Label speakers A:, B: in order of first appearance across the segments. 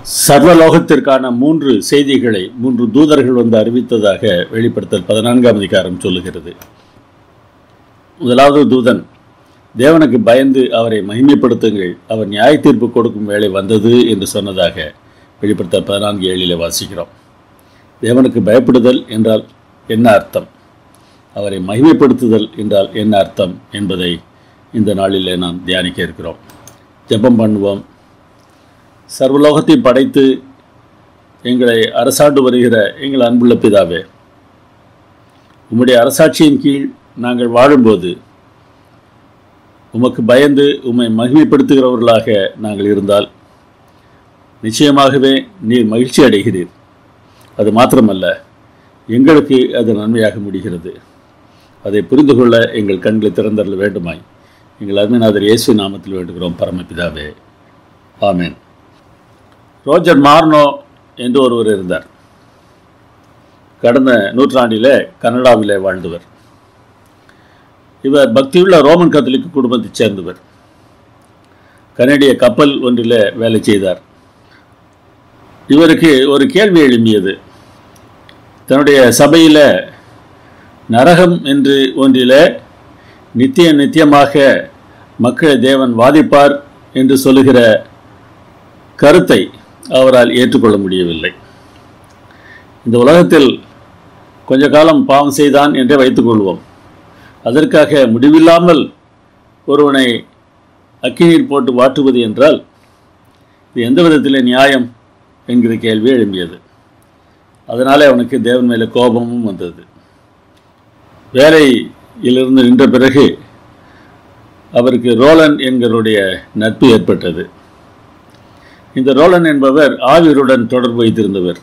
A: சர்வலோகத்திற்கான மூன்று செய்திகளை மூன்று தூதர்கள் வந்து அறிவித்ததாக வெளிப்படுத்தல் பதினான்காம் அதிகாரம் சொல்லுகிறது முதலாவது தூதன் தேவனுக்கு பயந்து அவரை மகிமைப்படுத்துங்கள் அவர் நியாய தீர்ப்பு கொடுக்கும் வேலை வந்தது என்று சொன்னதாக வெளிப்படுத்தல் பதினான்கு ஏழிலே வாசிக்கிறோம் தேவனுக்கு பயப்படுதல் என்றால் என்ன அர்த்தம் அவரை மகிமைப்படுத்துதல் என்றால் என்ன அர்த்தம் என்பதை இந்த நாளிலே நாம் தியானிக்க இருக்கிறோம் ஜெபம் பண்ணுவோம் சர்வலோகத்தை படைத்து எங்களை அரசாண்டு வருகிற எங்கள் அன்புள்ள பிதாவே உம்முடைய அரசாட்சியின் கீழ் நாங்கள் வாழும்போது உமக்கு பயந்து உம்மை மகிமைப்படுத்துகிறவர்களாக நாங்கள் இருந்தால் நிச்சயமாகவே நீர் மகிழ்ச்சி அடைகிறீர் அது மாத்திரமல்ல எங்களுக்கு அது நன்மையாக முடிகிறது அதை புரிந்து கொள்ள எங்கள் கண்களை திறந்தரல வேண்டுமாய் எங்கள் அருமைநாதர் இயேசு நாமத்தில் வேண்டுகிறோம் பரமபிதாவே ஆமேன் ரோஜர் மார்னோ என்று ஒருவர் இருந்தார் கடந்த நூற்றாண்டிலே கனடாவிலே வாழ்ந்தவர் இவர் பக்தியுள்ள ரோமன் கத்தோலிக்க குடும்பத்தைச் சேர்ந்தவர் கனடிய கப்பல் ஒன்றில் வேலை செய்தார் இவருக்கு ஒரு கேள்வி எழும்பியது தன்னுடைய சபையில் நரகம் என்று ஒன்றிலே நித்திய நித்தியமாக மக்களை தேவன் வாதிப்பார் என்று சொல்லுகிற கருத்தை அவரால் ஏற்றுக்கொள்ள முடியவில்லை இந்த உலகத்தில் கொஞ்ச காலம் பாவம் செய்தான் என்றே வைத்துக்கொள்வோம் அதற்காக முடிவில்லாமல் ஒருவனை அக்கினீர் போட்டு வாட்டுவது என்றால் இது எந்த விதத்தில் நியாயம் என்கிற கேள்வி எழும்பியது அதனாலே அவனுக்கு தேவன் மேலே கோபமும் வந்தது வேலையிலிருந்து நின்ற பிறகு அவருக்கு ரோலன் என்கிறவருடைய நட்பு ஏற்பட்டது இந்த ரோலன் என்பவர் ஆவிகளுடன் தொடர்பு வைத்திருந்தவர்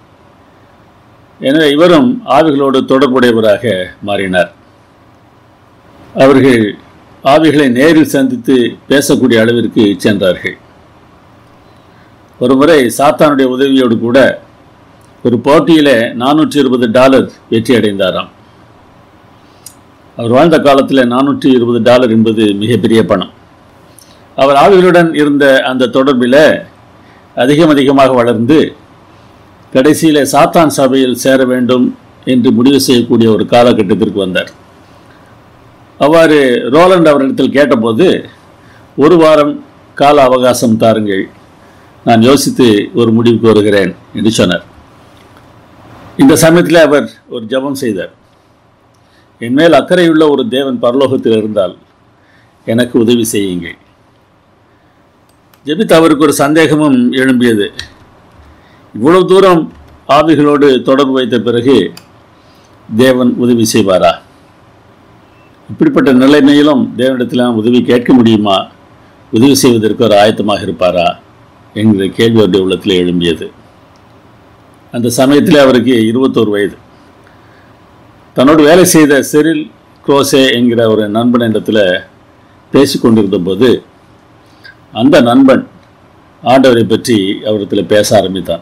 A: எனவே இவரும் ஆவிகளோடு தொடர்புடையவராக மாறினார் அவர்கள் ஆவிகளை நேரில் சந்தித்து பேசக்கூடிய அளவிற்கு சென்றார்கள் ஒருமுறை சாத்தானுடைய உதவியோடு கூட ஒரு போட்டியில் நானூற்றி இருபது டாலர் வெற்றி அடைந்தாராம் அவர் வாழ்ந்த காலத்தில் நானூற்றி இருபது டாலர் என்பது மிகப்பெரிய பணம் அவர் ஆவிகளுடன் இருந்த அந்த தொடர்பில் அதிகம் அதிகமாக வளர்ந்து கடைசியில் சாத்தான் சபையில் சேர வேண்டும் என்று முடிவு செய்யக்கூடிய ஒரு காலகட்டத்திற்கு வந்தார் அவ்வாறு ரோலண்ட் அவரிடத்தில் கேட்டபோது ஒரு வாரம் கால அவகாசம் தாருங்கள் நான் யோசித்து ஒரு முடிவுக்கு வருகிறேன் என்று சொன்னார் இந்த சமயத்தில் அவர் ஒரு ஜபம் செய்தார் என் மேல் அக்கறையுள்ள ஒரு தேவன் பரலோகத்தில் இருந்தால் எனக்கு உதவி செய்யுங்கள் ஜெபித்து அவருக்கு ஒரு சந்தேகமும் எழும்பியது இவ்வளவு தூரம் ஆவிகளோடு தொடர்பு வைத்த பிறகு தேவன் உதவி செய்வாரா இப்படிப்பட்ட நிலைமையிலும் தேவனிடத்தில் நாம் உதவி கேட்க முடியுமா உதவி செய்வதற்கு ஒரு ஆயத்தமாக இருப்பாரா என்கிற கேள்வி அவருடைய உள்ளத்தில் எழும்பியது அந்த சமயத்தில் அவருக்கு இருபத்தோரு வயது தன்னோடு வேலை செய்த செரில் குரோசே என்கிற ஒரு நண்பனிடத்தில் பேசி கொண்டிருந்த போது அந்த நண்பன் ஆண்டவரை பற்றி அவரிடத்தில் பேச ஆரம்பித்தான்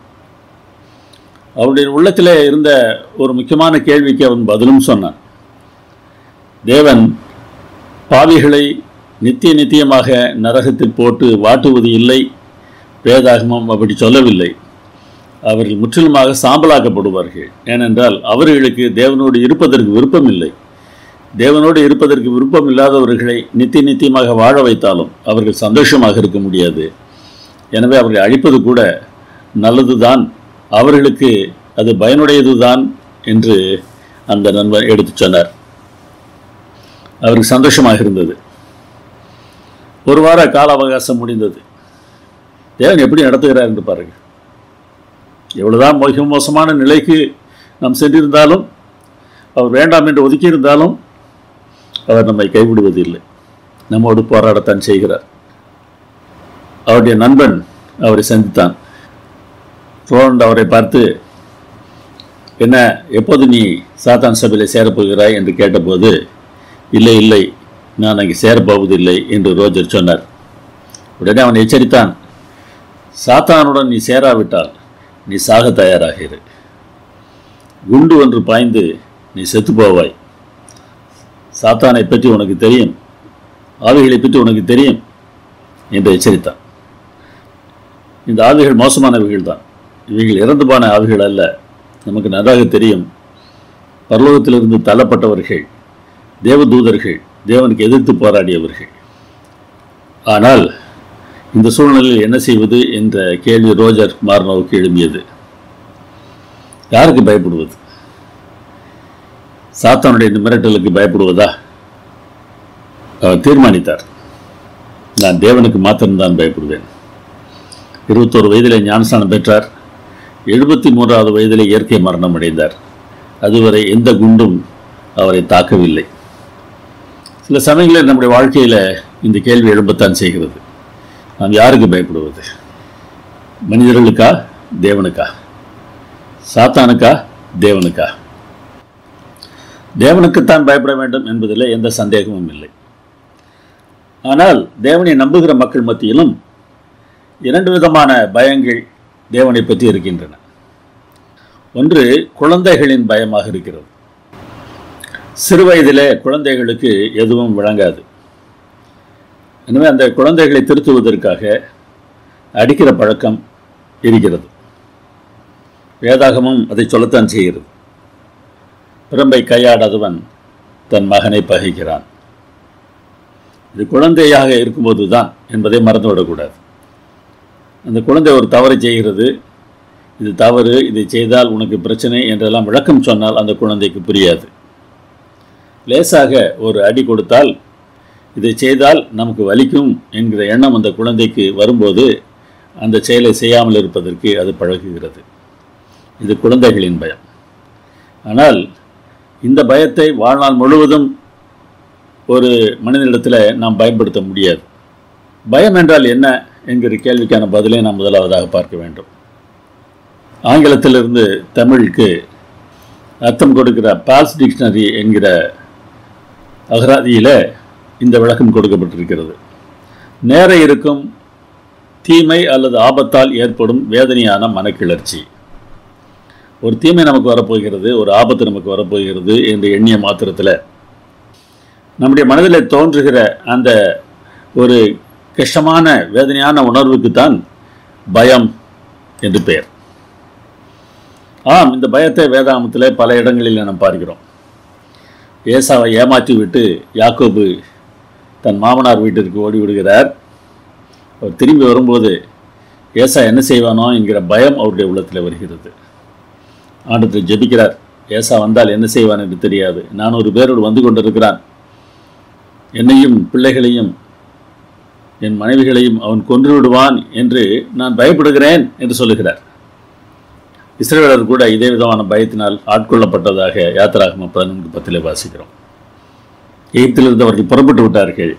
A: அவருடைய உள்ளத்தில் இருந்த ஒரு முக்கியமான கேள்விக்கு அவன் பதிலும் சொன்னான் தேவன் பாவிகளை நித்திய நித்தியமாக நரகத்தில் போட்டு வாட்டுவது இல்லை வேதாகமம் அப்படி சொல்லவில்லை அவர்கள் முற்றிலுமாக சாம்பலாக்கப்படுவார்கள் ஏனென்றால் அவர்களுக்கு தேவனோடு இருப்பதற்கு விருப்பம் இல்லை தேவனோடு இருப்பதற்கு விருப்பம் இல்லாதவர்களை நித்திய நித்தியமாக வாழ வைத்தாலும் அவர்கள் சந்தோஷமாக இருக்க முடியாது எனவே அவர்களை அழிப்பது கூட நல்லதுதான் அவர்களுக்கு அது பயனுடையதுதான் என்று அந்த நண்பர் எடுத்துச் சொன்னார் அவருக்கு சந்தோஷமாக இருந்தது ஒரு வார கால அவகாசம் முடிந்தது தேவன் எப்படி நடத்துகிறார் என்று பாருங்கள் எவ்வளவுதான் மிக மோசமான நிலைக்கு நாம் சென்றிருந்தாலும் அவர் வேண்டாம் என்று ஒதுக்கியிருந்தாலும் அவர் நம்மை கைவிடுவதில்லை நம்மோடு போராடத்தான் செய்கிறார் அவருடைய நண்பன் அவரை சந்தித்தான் ரோலண்ட் அவரை பார்த்து என்ன எப்போது நீ சாத்தான் சபையில் சேரப்போகிறாய் என்று கேட்டபோது இல்லை இல்லை நான் அங்கே சேரப்போவதில்லை என்று ரோஜர் சொன்னார் உடனே அவன் எச்சரித்தான் சாத்தானுடன் நீ சேராவிட்டால் நீ சாக தயாராகிரு குண்டு ஒன்று பாய்ந்து நீ செத்து போவாய் சாத்தானை பற்றி உனக்கு தெரியும் ஆவிகளை பற்றி உனக்கு தெரியும் என்று எச்சரித்தான் இந்த ஆவிகள் மோசமானவைகள் தான் இவைகள் இறந்து போன ஆவிகள் அல்ல நமக்கு நன்றாக தெரியும் பரலோகத்திலிருந்து தள்ளப்பட்டவர்கள் தேவதூதர்கள் தேவனுக்கு எதிர்த்து போராடியவர்கள் ஆனால் இந்த சூழ்நிலையில் என்ன செய்வது என்ற கேள்வி ரோஜர் மார்னோவுக்கு எழும்பியது யாருக்கு பயப்படுவது சாத்தானுடைய இந்த மிரட்டலுக்கு பயப்படுவதா அவர் தீர்மானித்தார் நான் தேவனுக்கு மாத்திரம்தான் பயப்படுவேன் இருபத்தோரு வயதிலே ஞானஸ்தானம் பெற்றார் எழுபத்தி மூன்றாவது வயதிலே இயற்கை மரணம் அடைந்தார் அதுவரை எந்த குண்டும் அவரை தாக்கவில்லை சில சமயங்களில் நம்முடைய வாழ்க்கையில் இந்த கேள்வி எழும்பத்தான் செய்கிறது நாம் யாருக்கு பயப்படுவது மனிதர்களுக்கா தேவனுக்கா சாத்தானுக்கா தேவனுக்கா தேவனுக்குத்தான் பயப்பட வேண்டும் என்பதில் எந்த சந்தேகமும் இல்லை ஆனால் தேவனை நம்புகிற மக்கள் மத்தியிலும் இரண்டு விதமான பயங்கள் தேவனை பற்றி இருக்கின்றன ஒன்று குழந்தைகளின் பயமாக இருக்கிறது சிறு வயதிலே குழந்தைகளுக்கு எதுவும் விளங்காது எனவே அந்த குழந்தைகளை திருத்துவதற்காக அடிக்கிற பழக்கம் இருக்கிறது வேதாகமும் அதை சொல்லத்தான் செய்கிறது பிரம்பை கையாடாதவன் தன் மகனை பகைக்கிறான் இது குழந்தையாக இருக்கும்போது தான் என்பதை மறந்துவிடக்கூடாது அந்த குழந்தை ஒரு தவறை செய்கிறது இது தவறு இதை செய்தால் உனக்கு பிரச்சனை என்றெல்லாம் விளக்கம் சொன்னால் அந்த குழந்தைக்கு புரியாது லேசாக ஒரு அடி கொடுத்தால் இதை செய்தால் நமக்கு வலிக்கும் என்கிற எண்ணம் அந்த குழந்தைக்கு வரும்போது அந்த செயலை செய்யாமல் இருப்பதற்கு அது பழகுகிறது இது குழந்தைகளின் பயம் ஆனால் இந்த பயத்தை வாழ்நாள் முழுவதும் ஒரு மனிதனிடத்தில் நாம் பயன்படுத்த முடியாது பயம் என்றால் என்ன என்கிற கேள்விக்கான பதிலை நாம் முதலாவதாக பார்க்க வேண்டும் ஆங்கிலத்திலிருந்து தமிழுக்கு அர்த்தம் கொடுக்கிற பால்ஸ் டிக்ஷனரி என்கிற அகராதியில் இந்த விளக்கம் கொடுக்கப்பட்டிருக்கிறது நேர இருக்கும் தீமை அல்லது ஆபத்தால் ஏற்படும் வேதனையான மனக்கிளர்ச்சி ஒரு தீமை நமக்கு வரப்போகிறது ஒரு ஆபத்து நமக்கு வரப்போகிறது என்று எண்ணிய மாத்திரத்தில் நம்முடைய மனதில் தோன்றுகிற அந்த ஒரு கஷ்டமான வேதனையான உணர்வுக்கு தான் பயம் என்று பெயர் ஆம் இந்த பயத்தை வேதாமத்தில் பல இடங்களில் நாம் பார்க்கிறோம் ஏசாவை ஏமாற்றி விட்டு யாக்கோபு தன் மாமனார் வீட்டிற்கு ஓடி விடுகிறார் அவர் திரும்பி வரும்போது ஏசா என்ன செய்வானோ என்கிற பயம் அவருடைய உள்ளத்தில் வருகிறது ஆண்டத்தை ஜெபிக்கிறார் ஏசா வந்தால் என்ன செய்வான் என்று தெரியாது நான் ஒரு பேரோடு வந்து கொண்டிருக்கிறான் என்னையும் பிள்ளைகளையும் என் மனைவிகளையும் அவன் கொன்று விடுவான் என்று நான் பயப்படுகிறேன் என்று சொல்லுகிறார் இஸ்ரேலர் கூட இதே விதமான பயத்தினால் ஆட்கொள்ளப்பட்டதாக யாத்திராகம பதினொன்று பத்திலே வாசிக்கிறோம் எகிப்திலிருந்து அவர்கள் புறப்பட்டு விட்டார்கள்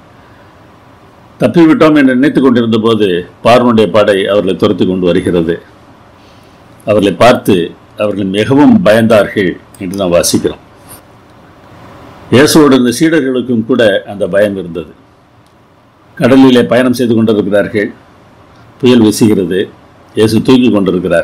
A: தப்பிவிட்டோம் என்று நினைத்து கொண்டிருந்த போது பார்வனுடைய படை அவர்களை துரத்தி கொண்டு வருகிறது அவர்களை பார்த்து அவர்கள் மிகவும் பயந்தார்கள் என்று நாம் வாசிக்கிறோம் இயேசுவோடு இருந்த சீடர்களுக்கும் கூட அந்த பயம் இருந்தது கடலிலே பயணம் செய்து கொண்டிருக்கிறார்கள் புயல் வீசுகிறது இயேசு தூங்கி கொண்டிருக்கிறார்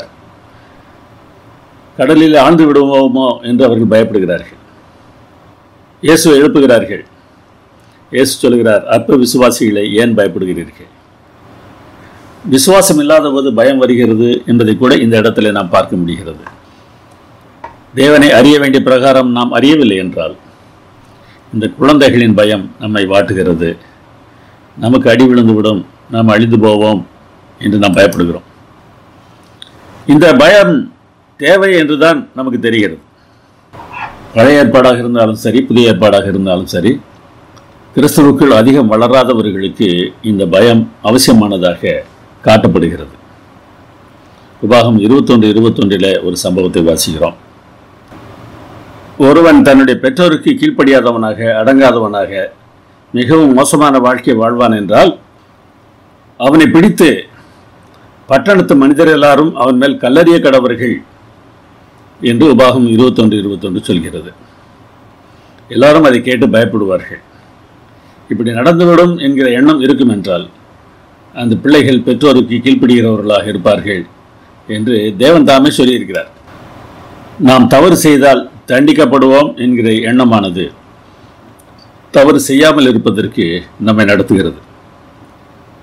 A: கடலில் ஆழ்ந்து விடுவோமோ என்று அவர்கள் பயப்படுகிறார்கள் இயேசுவை எழுப்புகிறார்கள் இயேசு சொல்கிறார் அற்ப விசுவாசிகளை ஏன் பயப்படுகிறீர்கள் விசுவாசம் இல்லாத போது பயம் வருகிறது என்பதை கூட இந்த இடத்துல நாம் பார்க்க முடிகிறது தேவனை அறிய வேண்டிய பிரகாரம் நாம் அறியவில்லை என்றால் இந்த குழந்தைகளின் பயம் நம்மை வாட்டுகிறது நமக்கு அடி விழுந்து விடும் நாம் அழிந்து போவோம் என்று நாம் பயப்படுகிறோம் இந்த பயம் தேவை என்றுதான் நமக்கு தெரிகிறது பழைய ஏற்பாடாக இருந்தாலும் சரி புதிய ஏற்பாடாக இருந்தாலும் சரி கிறிஸ்துவுக்குள் அதிகம் வளராதவர்களுக்கு இந்த பயம் அவசியமானதாக காட்டப்படுகிறது உபாகம் இருபத்தொன்று இருபத்தொன்றில் ஒரு சம்பவத்தை வாசிக்கிறோம் ஒருவன் தன்னுடைய பெற்றோருக்கு கீழ்ப்படியாதவனாக அடங்காதவனாக மிகவும் மோசமான வாழ்க்கை வாழ்வான் என்றால் அவனை பிடித்து பட்டணத்து மனிதர் எல்லாரும் அவன் மேல் கல்லறிய கடவர்கள் என்று உபாகம் இருபத்தொன்று இருபத்தொன்று சொல்கிறது எல்லாரும் அதை கேட்டு பயப்படுவார்கள் இப்படி நடந்துவிடும் என்கிற எண்ணம் இருக்கும் என்றால் அந்த பிள்ளைகள் பெற்றோருக்கு கீழ்ப்படுகிறவர்களாக இருப்பார்கள் என்று தேவன் தாமே சொல்லியிருக்கிறார் நாம் தவறு செய்தால் தண்டிக்கப்படுவோம் என்கிற எண்ணமானது தவறு செய்யாமல் இருப்பதற்கு நம்மை நடத்துகிறது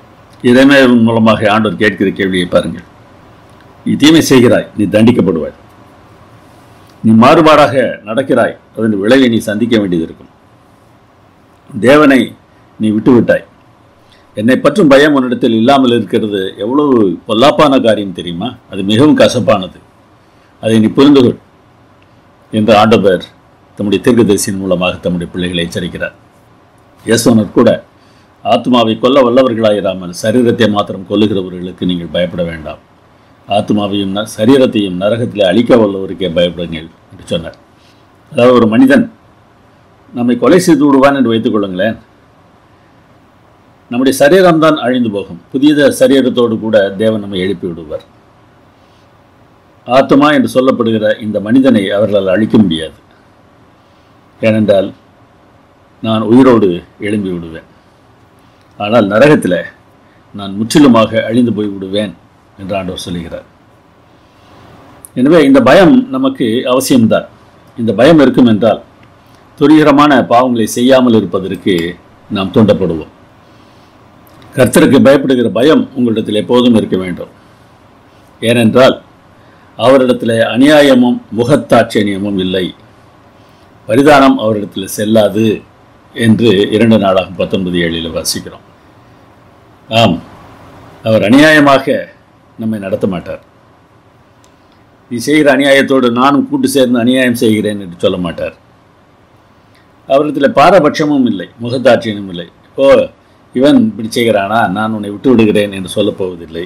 A: இறைமையின் மூலமாக ஆண்டவர் கேட்கிற கேள்வியை பாருங்கள் நீ தீமை செய்கிறாய் நீ தண்டிக்கப்படுவாய் நீ மாறுபாடாக நடக்கிறாய் அதன் விளைவை நீ சந்திக்க வேண்டியது இருக்கும் தேவனை நீ விட்டுவிட்டாய் என்னை பற்றும் பயம் உன்னிடத்தில் இல்லாமல் இருக்கிறது எவ்வளவு பொல்லாப்பான காரியம் தெரியுமா அது மிகவும் கசப்பானது அதை நீ புரிந்து கொள் என்று ஆண்டவர் தம்முடைய தீர்க்கதரிசியின் மூலமாக தம்முடைய பிள்ளைகளை எச்சரிக்கிறார் இயேசுவனர் கூட ஆத்மாவை கொல்ல வல்லவர்களாயிராமல் சரீரத்தை மாத்திரம் கொல்லுகிறவர்களுக்கு நீங்கள் பயப்பட வேண்டாம் ஆத்மாவையும் ந- சரீரத்தையும் நரகத்தில் அழிக்க வல்லவருக்கே பயப்படுங்கள் என்று சொன்னார் அதாவது ஒரு மனிதன் நம்மை கொலை செய்து விடுவான் என்று வைத்துக் கொள்ளுங்களேன் நம்முடைய சரீரம்தான் அழிந்து போகும் புதிய சரீரத்தோடு கூட தேவன் நம்மை எழுப்பி விடுவார் ஆத்மா என்று சொல்லப்படுகிற இந்த மனிதனை அவர்களால் அழிக்க முடியாது ஏனென்றால் நான் உயிரோடு எழும்பி விடுவேன் ஆனால் நரகத்தில் நான் முற்றிலுமாக அழிந்து போய் விடுவேன் என்று ஆண்டவர் சொல்லுகிறார் எனவே இந்த பயம் நமக்கு அவசியம்தான் இந்த பயம் இருக்கும் என்றால் துரிகரமான பாவங்களை செய்யாமல் இருப்பதற்கு நாம் தூண்டப்படுவோம் கர்த்தருக்கு பயப்படுகிற பயம் உங்களிடத்தில் எப்போதும் இருக்க வேண்டும் ஏனென்றால் அவரிடத்தில் அநியாயமும் முகத்தாட்சியனியமும் இல்லை பரிதானம் அவரிடத்தில் செல்லாது என்று இரண்டு நாளாக பத்தொன்பது ஏழில் வாசிக்கிறோம் ஆம் அவர் அநியாயமாக நம்மை நடத்த மாட்டார் நீ செய்கிற அநியாயத்தோடு நானும் கூட்டு சேர்ந்து அநியாயம் செய்கிறேன் என்று சொல்ல மாட்டார் அவரிடத்தில் பாரபட்சமும் இல்லை முகத்தாட்சியனும் இல்லை ஓ இவன் இப்படி செய்கிறானா நான் உன்னை விட்டு விடுகிறேன் என்று சொல்லப் போவதில்லை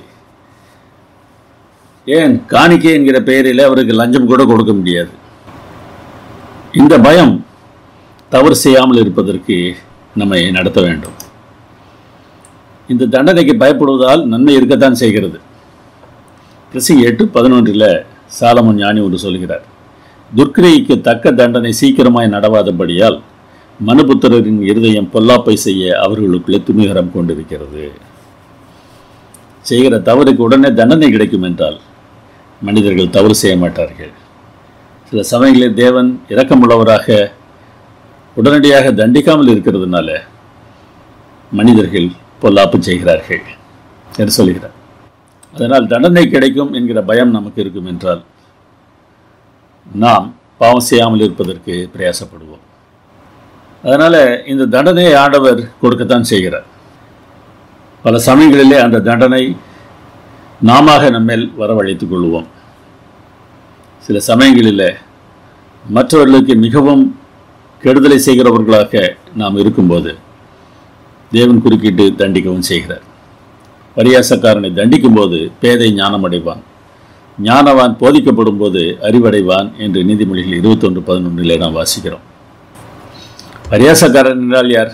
A: ஏன் காணிக்கை என்கிற பெயரில் அவருக்கு லஞ்சம் கூட கொடுக்க முடியாது இந்த பயம் தவறு செய்யாமல் இருப்பதற்கு நம்மை நடத்த வேண்டும் இந்த தண்டனைக்கு பயப்படுவதால் நன்மை இருக்கத்தான் செய்கிறது பிரசங்கி எட்டு பதினொன்றில் சாலமன் ஞானி ஒன்று சொல்கிறார் துர்க்கிரைக்கு தக்க தண்டனை சீக்கிரமாய் நடவாதபடியால் மனுபுத்திரரின் இருதயம் பொல்லாப்பை செய்ய அவர்களுக்குள்ளே துணிகரம் கொண்டிருக்கிறது செய்கிற தவறுக்கு உடனே தண்டனை கிடைக்கும் என்றால் மனிதர்கள் தவறு செய்ய மாட்டார்கள் சில சமயங்களில் தேவன் இரக்கமுள்ளவராக உடனடியாக தண்டிக்காமல் இருக்கிறதுனால மனிதர்கள் பொல்லாப்பு செய்கிறார்கள் என்று சொல்கிறார் அதனால் தண்டனை கிடைக்கும் என்கிற பயம் நமக்கு இருக்கும் என்றால் நாம் பாவம் செய்யாமல் இருப்பதற்கு பிரயாசப்படுவோம் அதனால் இந்த தண்டனையை ஆண்டவர் கொடுக்கத்தான் செய்கிறார் பல சமயங்களிலே அந்த தண்டனை நாம நம்மேல் வரவழைத்துக் கொள்வோம் சில சமயங்களில் மற்றவர்களுக்கு மிகவும் கெடுதலை செய்கிறவர்களாக நாம் இருக்கும்போது தேவன் குறுக்கிட்டு தண்டிக்கவும் செய்கிறார் பரியாசக்காரனை தண்டிக்கும்போது பேதை ஞானமடைவான் ஞானவான் போதிக்கப்படும் போது அறிவடைவான் என்று நீதிமொழிகள் இருபத்தொன்று பதினொன்றிலே நாம் வாசிக்கிறோம் பரியாசக்காரன் என்றால் யார்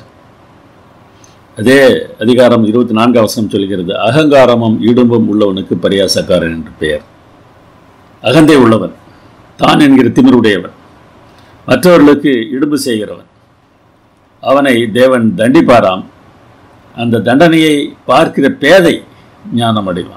A: அதே அதிகாரம் இருபத்தி நான்காம் வசனம் சொல்கிறது அகங்காரமும் இடும்பும் உள்ளவனுக்கு பரியாசக்காரன் என்று பெயர் அகந்தை உள்ளவன் தான் என்கிற திமிருடையவன் மற்றவர்களுக்கு இடும்பு செய்கிறவன் அவனை தேவன் தண்டிப்பாராம் அந்த தண்டனையை பார்க்கிற பேதை ஞானம் அடைவான்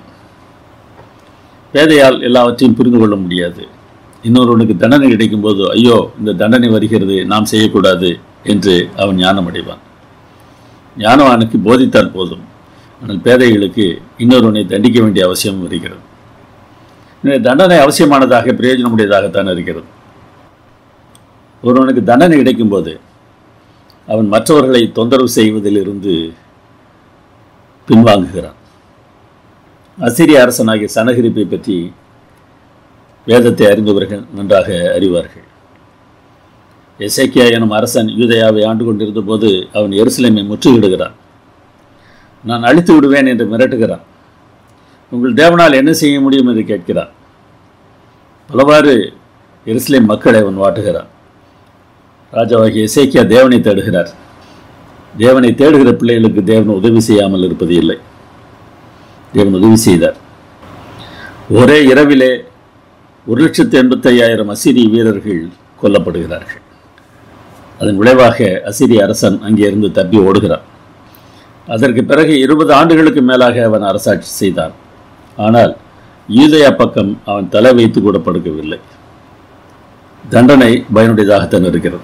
A: பேதையால் எல்லாவற்றையும் புரிந்து கொள்ள முடியாது இன்னொருவனுக்கு தண்டனை கிடைக்கும்போது ஐயோ இந்த தண்டனை வருகிறது நாம் செய்யக்கூடாது என்று அவன் ஞானம் அடைவான் ஞானவானுக்கு போதித்தால் போதும் ஆனால் பேதைகளுக்கு இன்னொருவனை தண்டிக்க வேண்டிய அவசியம் வருகிறது எனவே தண்டனை அவசியமானதாக பிரயோஜனமுடையதாகத்தான் இருக்கிறது ஒருவனுக்கு தண்டனை கிடைக்கும்போது அவன் மற்றவர்களை தொந்தரவு செய்வதிலிருந்து பின்வாங்குகிறான் அசிரிய அரசனாகிய சனகிரிப்பை பற்றி வேதத்தை அறிந்தவர்கள் நன்றாக அறிவார்கள் எசேக்கியா எனும் அரசன் யூதயாவை ஆண்டு கொண்டிருந்த போது அவன் எருசலேமை முற்றுகிடுகிறான் நான் அழித்து விடுவேன் என்று மிரட்டுகிறான் உங்கள் தேவனால் என்ன செய்ய முடியும் என்று கேட்கிறான் பலவாறு எருசலேம் மக்களை அவன் வாட்டுகிறான் ராஜாவாகிய எசேக்கியா தேவனை தேடுகிறார் தேவனை தேடுகிற பிள்ளைகளுக்கு தேவன் உதவி செய்யாமல் இருப்பது இல்லை தேவன் உதவி செய்தார் ஒரே இரவிலே ஒரு லட்சத்து எண்பத்தி ஐயாயிரம் அசிரிய வீரர்கள் கொல்லப்படுகிறார்கள் அதன் விளைவாக அசிரிய அரசன் அங்கிருந்து தப்பி ஓடுகிறான் அதற்கு பிறகு இருபது ஆண்டுகளுக்கு மேலாக அவன் அரசாட்சி செய்தான் ஆனால் யூதயா பக்கம் அவன் தலை வைத்து கூட படுக்கவில்லை தண்டனை பயனுடையதாகத்தான் இருக்கிறது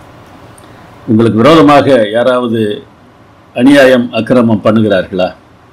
A: உங்களுக்கு விரோதமாக யாராவது அநியாயம் அக்கிரமம் பண்ணுகிறார்களா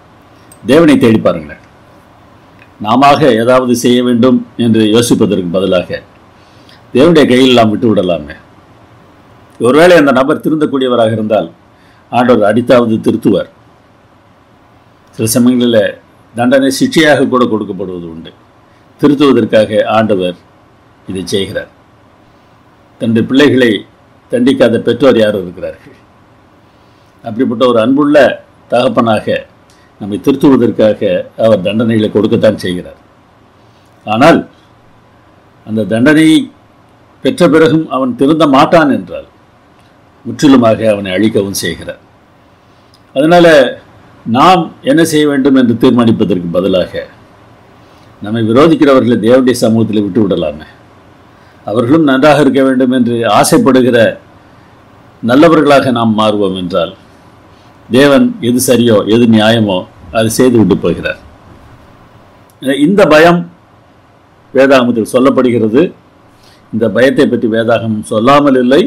A: தேவனை தேடி பாருங்களேன் நாம ஏதாவது செய்ய வேண்டும் என்று யோசிப்பதற்கு பதிலாக தேவனுடைய கையில் நாம் விட்டு விடலாமே ஒருவேளை அந்த நபர் திருந்தக்கூடியவராக இருந்தால் ஆண்டவர் அடித்தாவது திருத்துவார் சில சமயங்களில் தண்டனை சிக்ஷையாக கூட கொடுக்கப்படுவது உண்டு திருத்துவதற்காக ஆண்டவர் இதை செய்கிறார் தன்னுடைய பிள்ளைகளை தண்டிக்காத பெற்றோர் யாரும் இருக்கிறார்கள் அப்படிப்பட்ட ஒரு அன்புள்ள தகப்பனாக நம்மை திருத்துவதற்காக அவர் தண்டனைகளை கொடுக்கத்தான் செய்கிறார் ஆனால் அந்த தண்டனையை பெற்ற பிறகும் அவன் திருந்த மாட்டான் என்றால் முற்றிலுமாக அவனை அழிக்கவும் செய்கிறார் அதனால் நாம் என்ன செய்ய வேண்டும் என்று தீர்மானிப்பதற்கு பதிலாக நம்மை விரோதிக்கிறவர்களை தேவனுடைய சமூகத்தில் விட்டு விடலாமே அவர்களும் நன்றாக இருக்க வேண்டும் என்று ஆசைப்படுகிற நல்லவர்களாக நாம் மாறுவோம் என்றால் தேவன் எது சரியோ எது நியாயமோ அதை செய்து விட்டு போகிறார் இந்த பயம் வேதாகமத்தில் சொல்லப்படுகிறது இந்த பயத்தை பற்றி வேதாகம் சொல்லாமல் இல்லை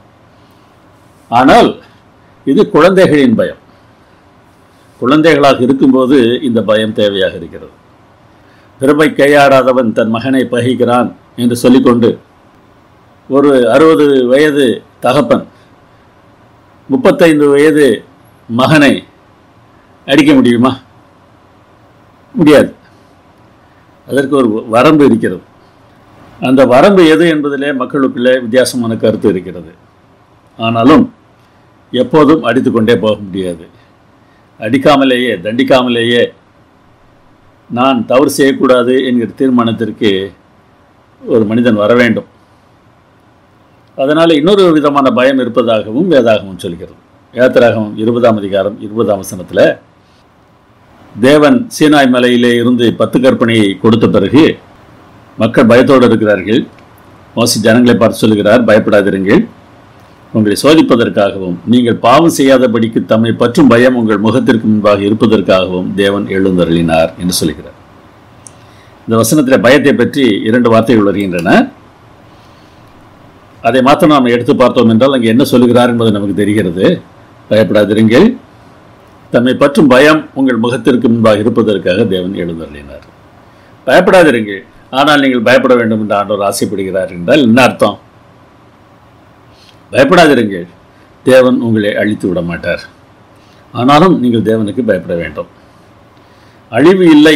A: ஆனால் இது குழந்தைகளின் பயம் குழந்தைகளாக இருக்கும்போது இந்த பயம் தேவையாக இருக்கிறது பெருமை கையாடாதவன் தன் மகனை பகைக்கிறான் என்று சொல்லிக்கொண்டு ஒரு அறுபது வயது தகப்பன் முப்பத்தைந்து வயது மகனை அடிக்க முடியுமா முடியாது அதற்கு ஒரு வரம்பு இருக்கிறது அந்த வரம்பு எது என்பதிலே மக்களுக்குள்ளே வித்தியாசமான கருத்து இருக்கிறது ஆனாலும் எப்போதும் அடித்துக்கொண்டே போக முடியாது அடிக்காமலேயே தண்டிக்காமலேயே நான் தவறு செய்யக்கூடாது என்கிற தீர்மானத்திற்கு ஒரு மனிதன் வர வேண்டும் அதனால் இன்னொரு விதமான பயம் இருப்பதாகவும் வேதாகமும் சொல்கிறது யாத்திராகவும் இருபதாம் அதிகாரம் இருபதாம் வசனத்தில் தேவன் சீனாய் மலையிலே இருந்து பத்து கற்பனையை கொடுத்த பிறகு மக்கள் பயத்தோடு இருக்கிறார்கள் மோசி ஜனங்களை பார்த்து சொல்கிறார் பயப்படாதிருங்கள் உங்களை சோதிப்பதற்காகவும் நீங்கள் பாவம் செய்யாதபடிக்கு தம்மை பற்றும் பயம் உங்கள் முகத்திற்கு முன்பாக இருப்பதற்காகவும் தேவன் எழுந்தருளினார் என்று சொல்கிறார் இந்த வசனத்தில் பயத்தை பற்றி இரண்டு வார்த்தைகள் வருகின்றன அதை மாத்திரம் நாம் எடுத்து பார்த்தோம் என்றால் அங்கே என்ன சொல்லுகிறார் என்பது நமக்கு தெரிகிறது பயப்படாதிருங்கள் தம்மை பற்றும் பயம் உங்கள் முகத்திற்கு முன்பாக இருப்பதற்காக தேவன் எழுந்தருளினார் பயப்படாதிருங்கள் ஆனால் நீங்கள் பயப்பட வேண்டும் என்று ஆண்டவர் ஆசைப்படுகிறார் என்றால் என்ன அர்த்தம் பயப்படாதிருங்கள் தேவன் உங்களை அழித்து விட மாட்டார் ஆனாலும் நீங்கள் தேவனுக்கு பயப்பட வேண்டும் அழிவு இல்லை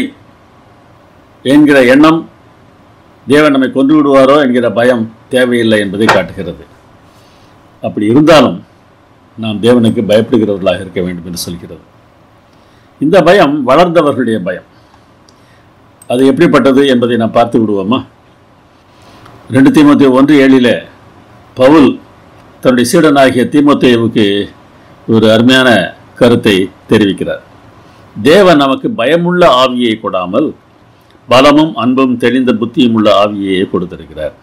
A: என்கிற எண்ணம் தேவன் நம்மை கொன்று விடுவாரோ என்கிற பயம் தேவையில்லை என்பதை காட்டுகிறது அப்படி இருந்தாலும் நாம் தேவனுக்கு பயப்படுகிறவர்களாக இருக்க வேண்டும் என்று சொல்கிறது இந்த பயம் வளர்ந்தவர்களுடைய பயம் அது எப்படிப்பட்டது என்பதை நாம் பார்த்து விடுவோமா ரெண்டு தீமோத்தேயு ஒன்று ஏழில் பவுல் தன்னுடைய சீடனாகிய தீமோத்தேயுவுக்கு ஒரு அருமையான கருத்தை தெரிவிக்கிறார் தேவன் நமக்கு பயமுள்ள ஆவியை கொடாமல் பலமும் அன்பும் தெளிந்த புத்தியும் உள்ள ஆவியை கொடுத்திருக்கிறார்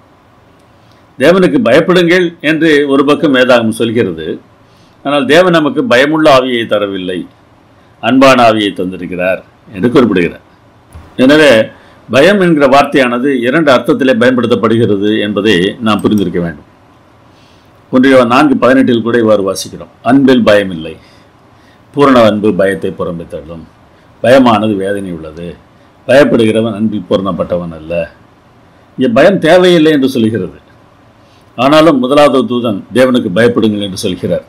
A: தேவனுக்கு பயப்படுங்கள் என்று ஒரு பக்கம் வேதாகம் சொல்கிறது ஆனால் தேவன் நமக்கு பயமுள்ள ஆவியை தரவில்லை அன்பான ஆவியை தந்திருக்கிறார் என்று குறிப்பிடுகிறார் எனவே பயம் என்கிற வார்த்தையானது இரண்டு அர்த்தத்திலே பயன்படுத்தப்படுகிறது என்பதை நாம் புரிந்திருக்க வேண்டும் ஒன்றிய நான்கு பதினெட்டில் கூட இவ்வாறு வாசிக்கிறோம் அன்பில் பயமில்லை பூரண அன்பு பயத்தை புறம்பே தள்ளும் பயமானது வேதனை உள்ளது பயப்படுகிறவன் அன்பில் பூரணப்பட்டவன் அல்ல இங்கே பயம் தேவையில்லை என்று சொல்கிறது ஆனாலும் முதலாவது தூதன் தேவனுக்கு பயப்படுங்கள் என்று சொல்கிறார்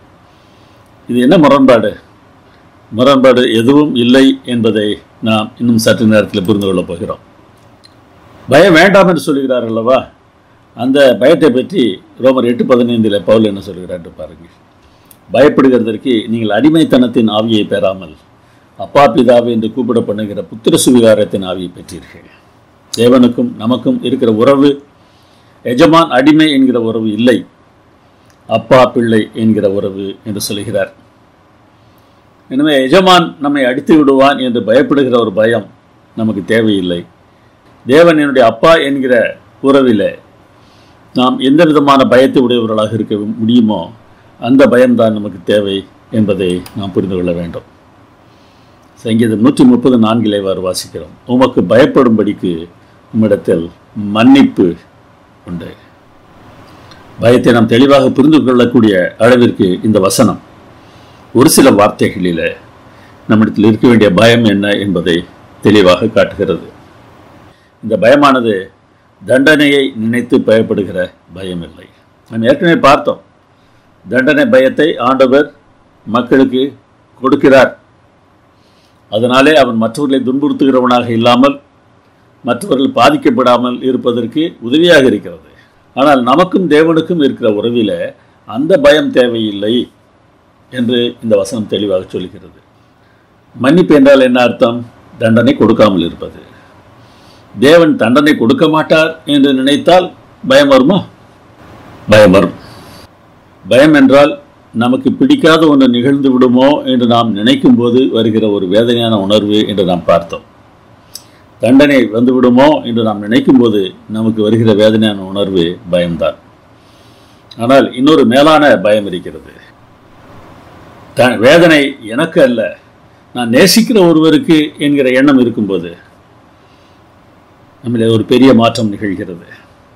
A: இது என்ன முரண்பாடு முரண்பாடு எதுவும் இல்லை என்பதை நாம் இன்னும் சற்று நேரத்தில் புரிந்து கொள்ளப் போகிறோம் பயம் வேண்டாம் என்று சொல்கிறார் அல்லவா அந்த பயத்தை பற்றி ரோமர் எட்டு பதினைந்தில் பவுல் என்ன சொல்கிறார் என்று பாருங்கள் பயப்படுகிறதற்கு நீங்கள் அடிமைத்தனத்தின் ஆவியை பெறாமல் அப்பா பிதாவை என்று கூப்பிட பண்ணுகிற புத்திர சுவிகாரத்தின் ஆவியை பெற்றீர்கள் தேவனுக்கும் நமக்கும் இருக்கிற உறவு எஜமான் அடிமை என்கிற உறவு இல்லை அப்பா பிள்ளை என்கிற உறவு என்று சொல்கிறார் எனவே எஜமான் நம்மை அடித்து விடுவான் என்று பயப்படுகிற ஒரு பயம் நமக்கு தேவையில்லை தேவன் என்னுடைய அப்பா என்கிற உறவிலே நாம் எந்த விதமான பயத்தை உடையவர்களாக இருக்க முடியுமோ அந்த பயம்தான் நமக்கு தேவை என்பதை நாம் புரிந்து கொள்ள வேண்டும் சங்கீதம் நூற்றி முப்பது நான்கிலே வார் வாசிக்கிறோம் உமக்கு பயப்படும்படிக்கு உம்மிடத்தில் மன்னிப்பு உண்டு பயத்தை நாம் தெளிவாக புரிந்து கொள்ளக்கூடிய அளவிற்கு இந்த வசனம் ஒரு சில வார்த்தைகளில் நம்மிடத்தில் இருக்க வேண்டிய பயம் என்ன என்பதை தெளிவாக காட்டுகிறது இந்த பயமானது தண்டனையை நினைத்து பயப்படுகிற பயம் இல்லை நாம் ஏற்கனவே பார்த்தோம் தண்டனை பயத்தை ஆண்டவர் மக்களுக்கு கொடுக்கிறார் அதனாலே அவன் மற்றவர்களை துன்புறுத்துகிறவனாக இல்லாமல் மற்றவர்கள் பாதிக்கப்படாமல் இருப்பதற்கு உதவியாக இருக்கிறது ஆனால் நமக்கும் தேவனுக்கும் இருக்கிற உறவில் அந்த பயம் தேவையில்லை என்று இந்த வசனம் தெளிவாக சொல்கிறது மன்னிப்பு என்றால் என்ன அர்த்தம் தண்டனை கொடுக்காமல் இருப்பது தேவன் தண்டனை கொடுக்க மாட்டார் என்று நினைத்தால் பயம் வருமா பயம் வரும் பயம் என்றால் நமக்கு பிடிக்காத ஒன்று நிகழ்ந்து விடுமோ என்று நாம் நினைக்கும் போது வருகிற ஒரு வேதனையான உணர்வு என்று நாம் பார்த்தோம் தண்டனை வந்து விடுமோ என்று நாம் நினைக்கும் போது நமக்கு வருகிற வேதனையான உணர்வு பயம்தான் ஆனால் இன்னொரு மேலான பயம் இருக்கிறது த வேதனை எனக்கு அல்ல நான் நேசிக்கிற ஒருவருக்கு என்கிற எண்ணம் இருக்கும்போது நம்மளே ஒரு பெரிய மாற்றம் நிகழ்கிறது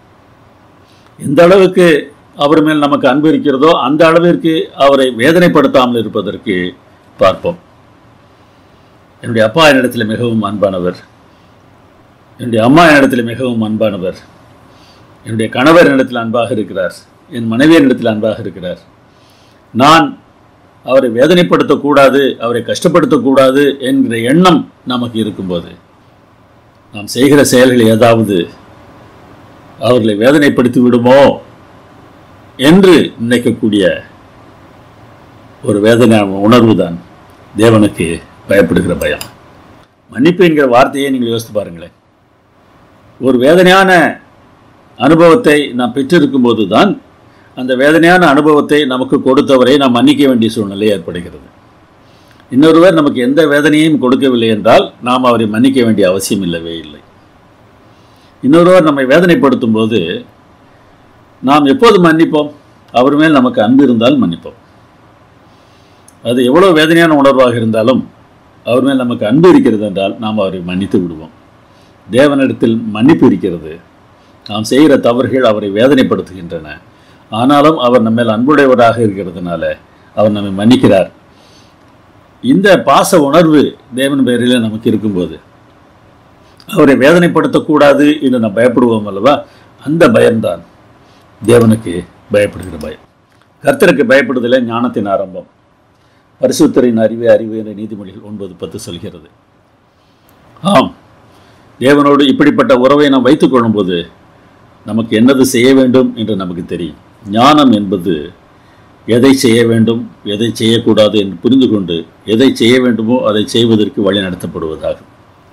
A: எந்த அளவுக்கு அவர் மேல் நமக்கு அன்பு இருக்கிறதோ அந்த அளவிற்கு அவரை வேதனைப்படுத்தாமல் இருப்பதற்கு பார்ப்போம் என்னுடைய அப்பா என்னிடத்தில் மிகவும் அன்பானவர் என்னுடைய அம்மா என்னிடத்தில் மிகவும் அன்பானவர் என்னுடைய கணவர் என்னிடத்தில் அன்பாக இருக்கிறார் என் மனைவி என்னிடத்தில் அன்பாக இருக்கிறார் நான் அவரை வேதனைப்படுத்தக்கூடாது அவரை கஷ்டப்படுத்தக்கூடாது என்கிற எண்ணம் நமக்கு இருக்கும்போது நாம் செய்கிற செயல்கள் ஏதாவது அவர்களை வேதனைப்படுத்தி விடுமோ என்று நினைக்கக்கூடிய ஒரு வேதனையான உணர்வு தான் தேவனுக்கு பயப்படுகிற பயம் மன்னிப்பு என்கிற வார்த்தையை நீங்கள் யோசித்து பாருங்களேன் ஒரு வேதனையான அனுபவத்தை நாம் பெற்றிருக்கும் போது தான் அந்த வேதனையான அனுபவத்தை நமக்கு கொடுத்தவரை நாம் மன்னிக்க வேண்டிய சூழ்நிலை ஏற்படுகிறது இன்னொருவர் நமக்கு எந்த வேதனையும் கொடுக்கவில்லை என்றால் நாம் அவரை மன்னிக்க வேண்டிய அவசியம் இல்லவே இல்லை இன்னொருவர் நம்மை வேதனைப்படுத்தும் போது நாம் எப்போது மன்னிப்போம் அவர் மேல் நமக்கு அன்பு இருந்தால் மன்னிப்போம் அது எவ்வளோ வேதனையான உணர்வாக இருந்தாலும் அவர் மேல் நமக்கு அன்பு இருக்கிறது என்றால் நாம் அவரை மன்னித்து விடுவோம் தேவனிடத்தில் மன்னிப்பு இருக்கிறது நாம் செய்கிற தவறுகள் அவரை வேதனைப்படுத்துகின்றன ஆனாலும் அவர் நம்ம மேல் அன்புடையவராக இருக்கிறதுனால அவர் நம்மை மன்னிக்கிறார் இந்த பாச உணர்வு தேவன் பேரில் நமக்கு இருக்கும்போது அவரை வேதனைப்படுத்தக்கூடாது என்று நாம் பயப்படுவோம் அல்லவா அந்த பயம்தான் தேவனுக்கு பயப்படுகிற பயம் கர்த்தருக்கு பயப்படுதலே ஞானத்தின் ஆரம்பம் பரிசுத்தரின் அறிவே அறிவு என்ற நீதிமொழிகள் ஒன்பது பத்து சொல்கிறது ஆம் தேவனோடு இப்படிப்பட்ட உறவை நாம் வைத்துக் கொள்ளும்போது நமக்கு என்னது செய்ய வேண்டும் என்று நமக்கு தெரியும் ஞானம் என்பது எதை செய்ய வேண்டும் எதை செய்யக்கூடாது என்று புரிந்து கொண்டு எதை செய்ய வேண்டுமோ அதை செய்வதற்கு வழி நடத்தப்படுவதாகும்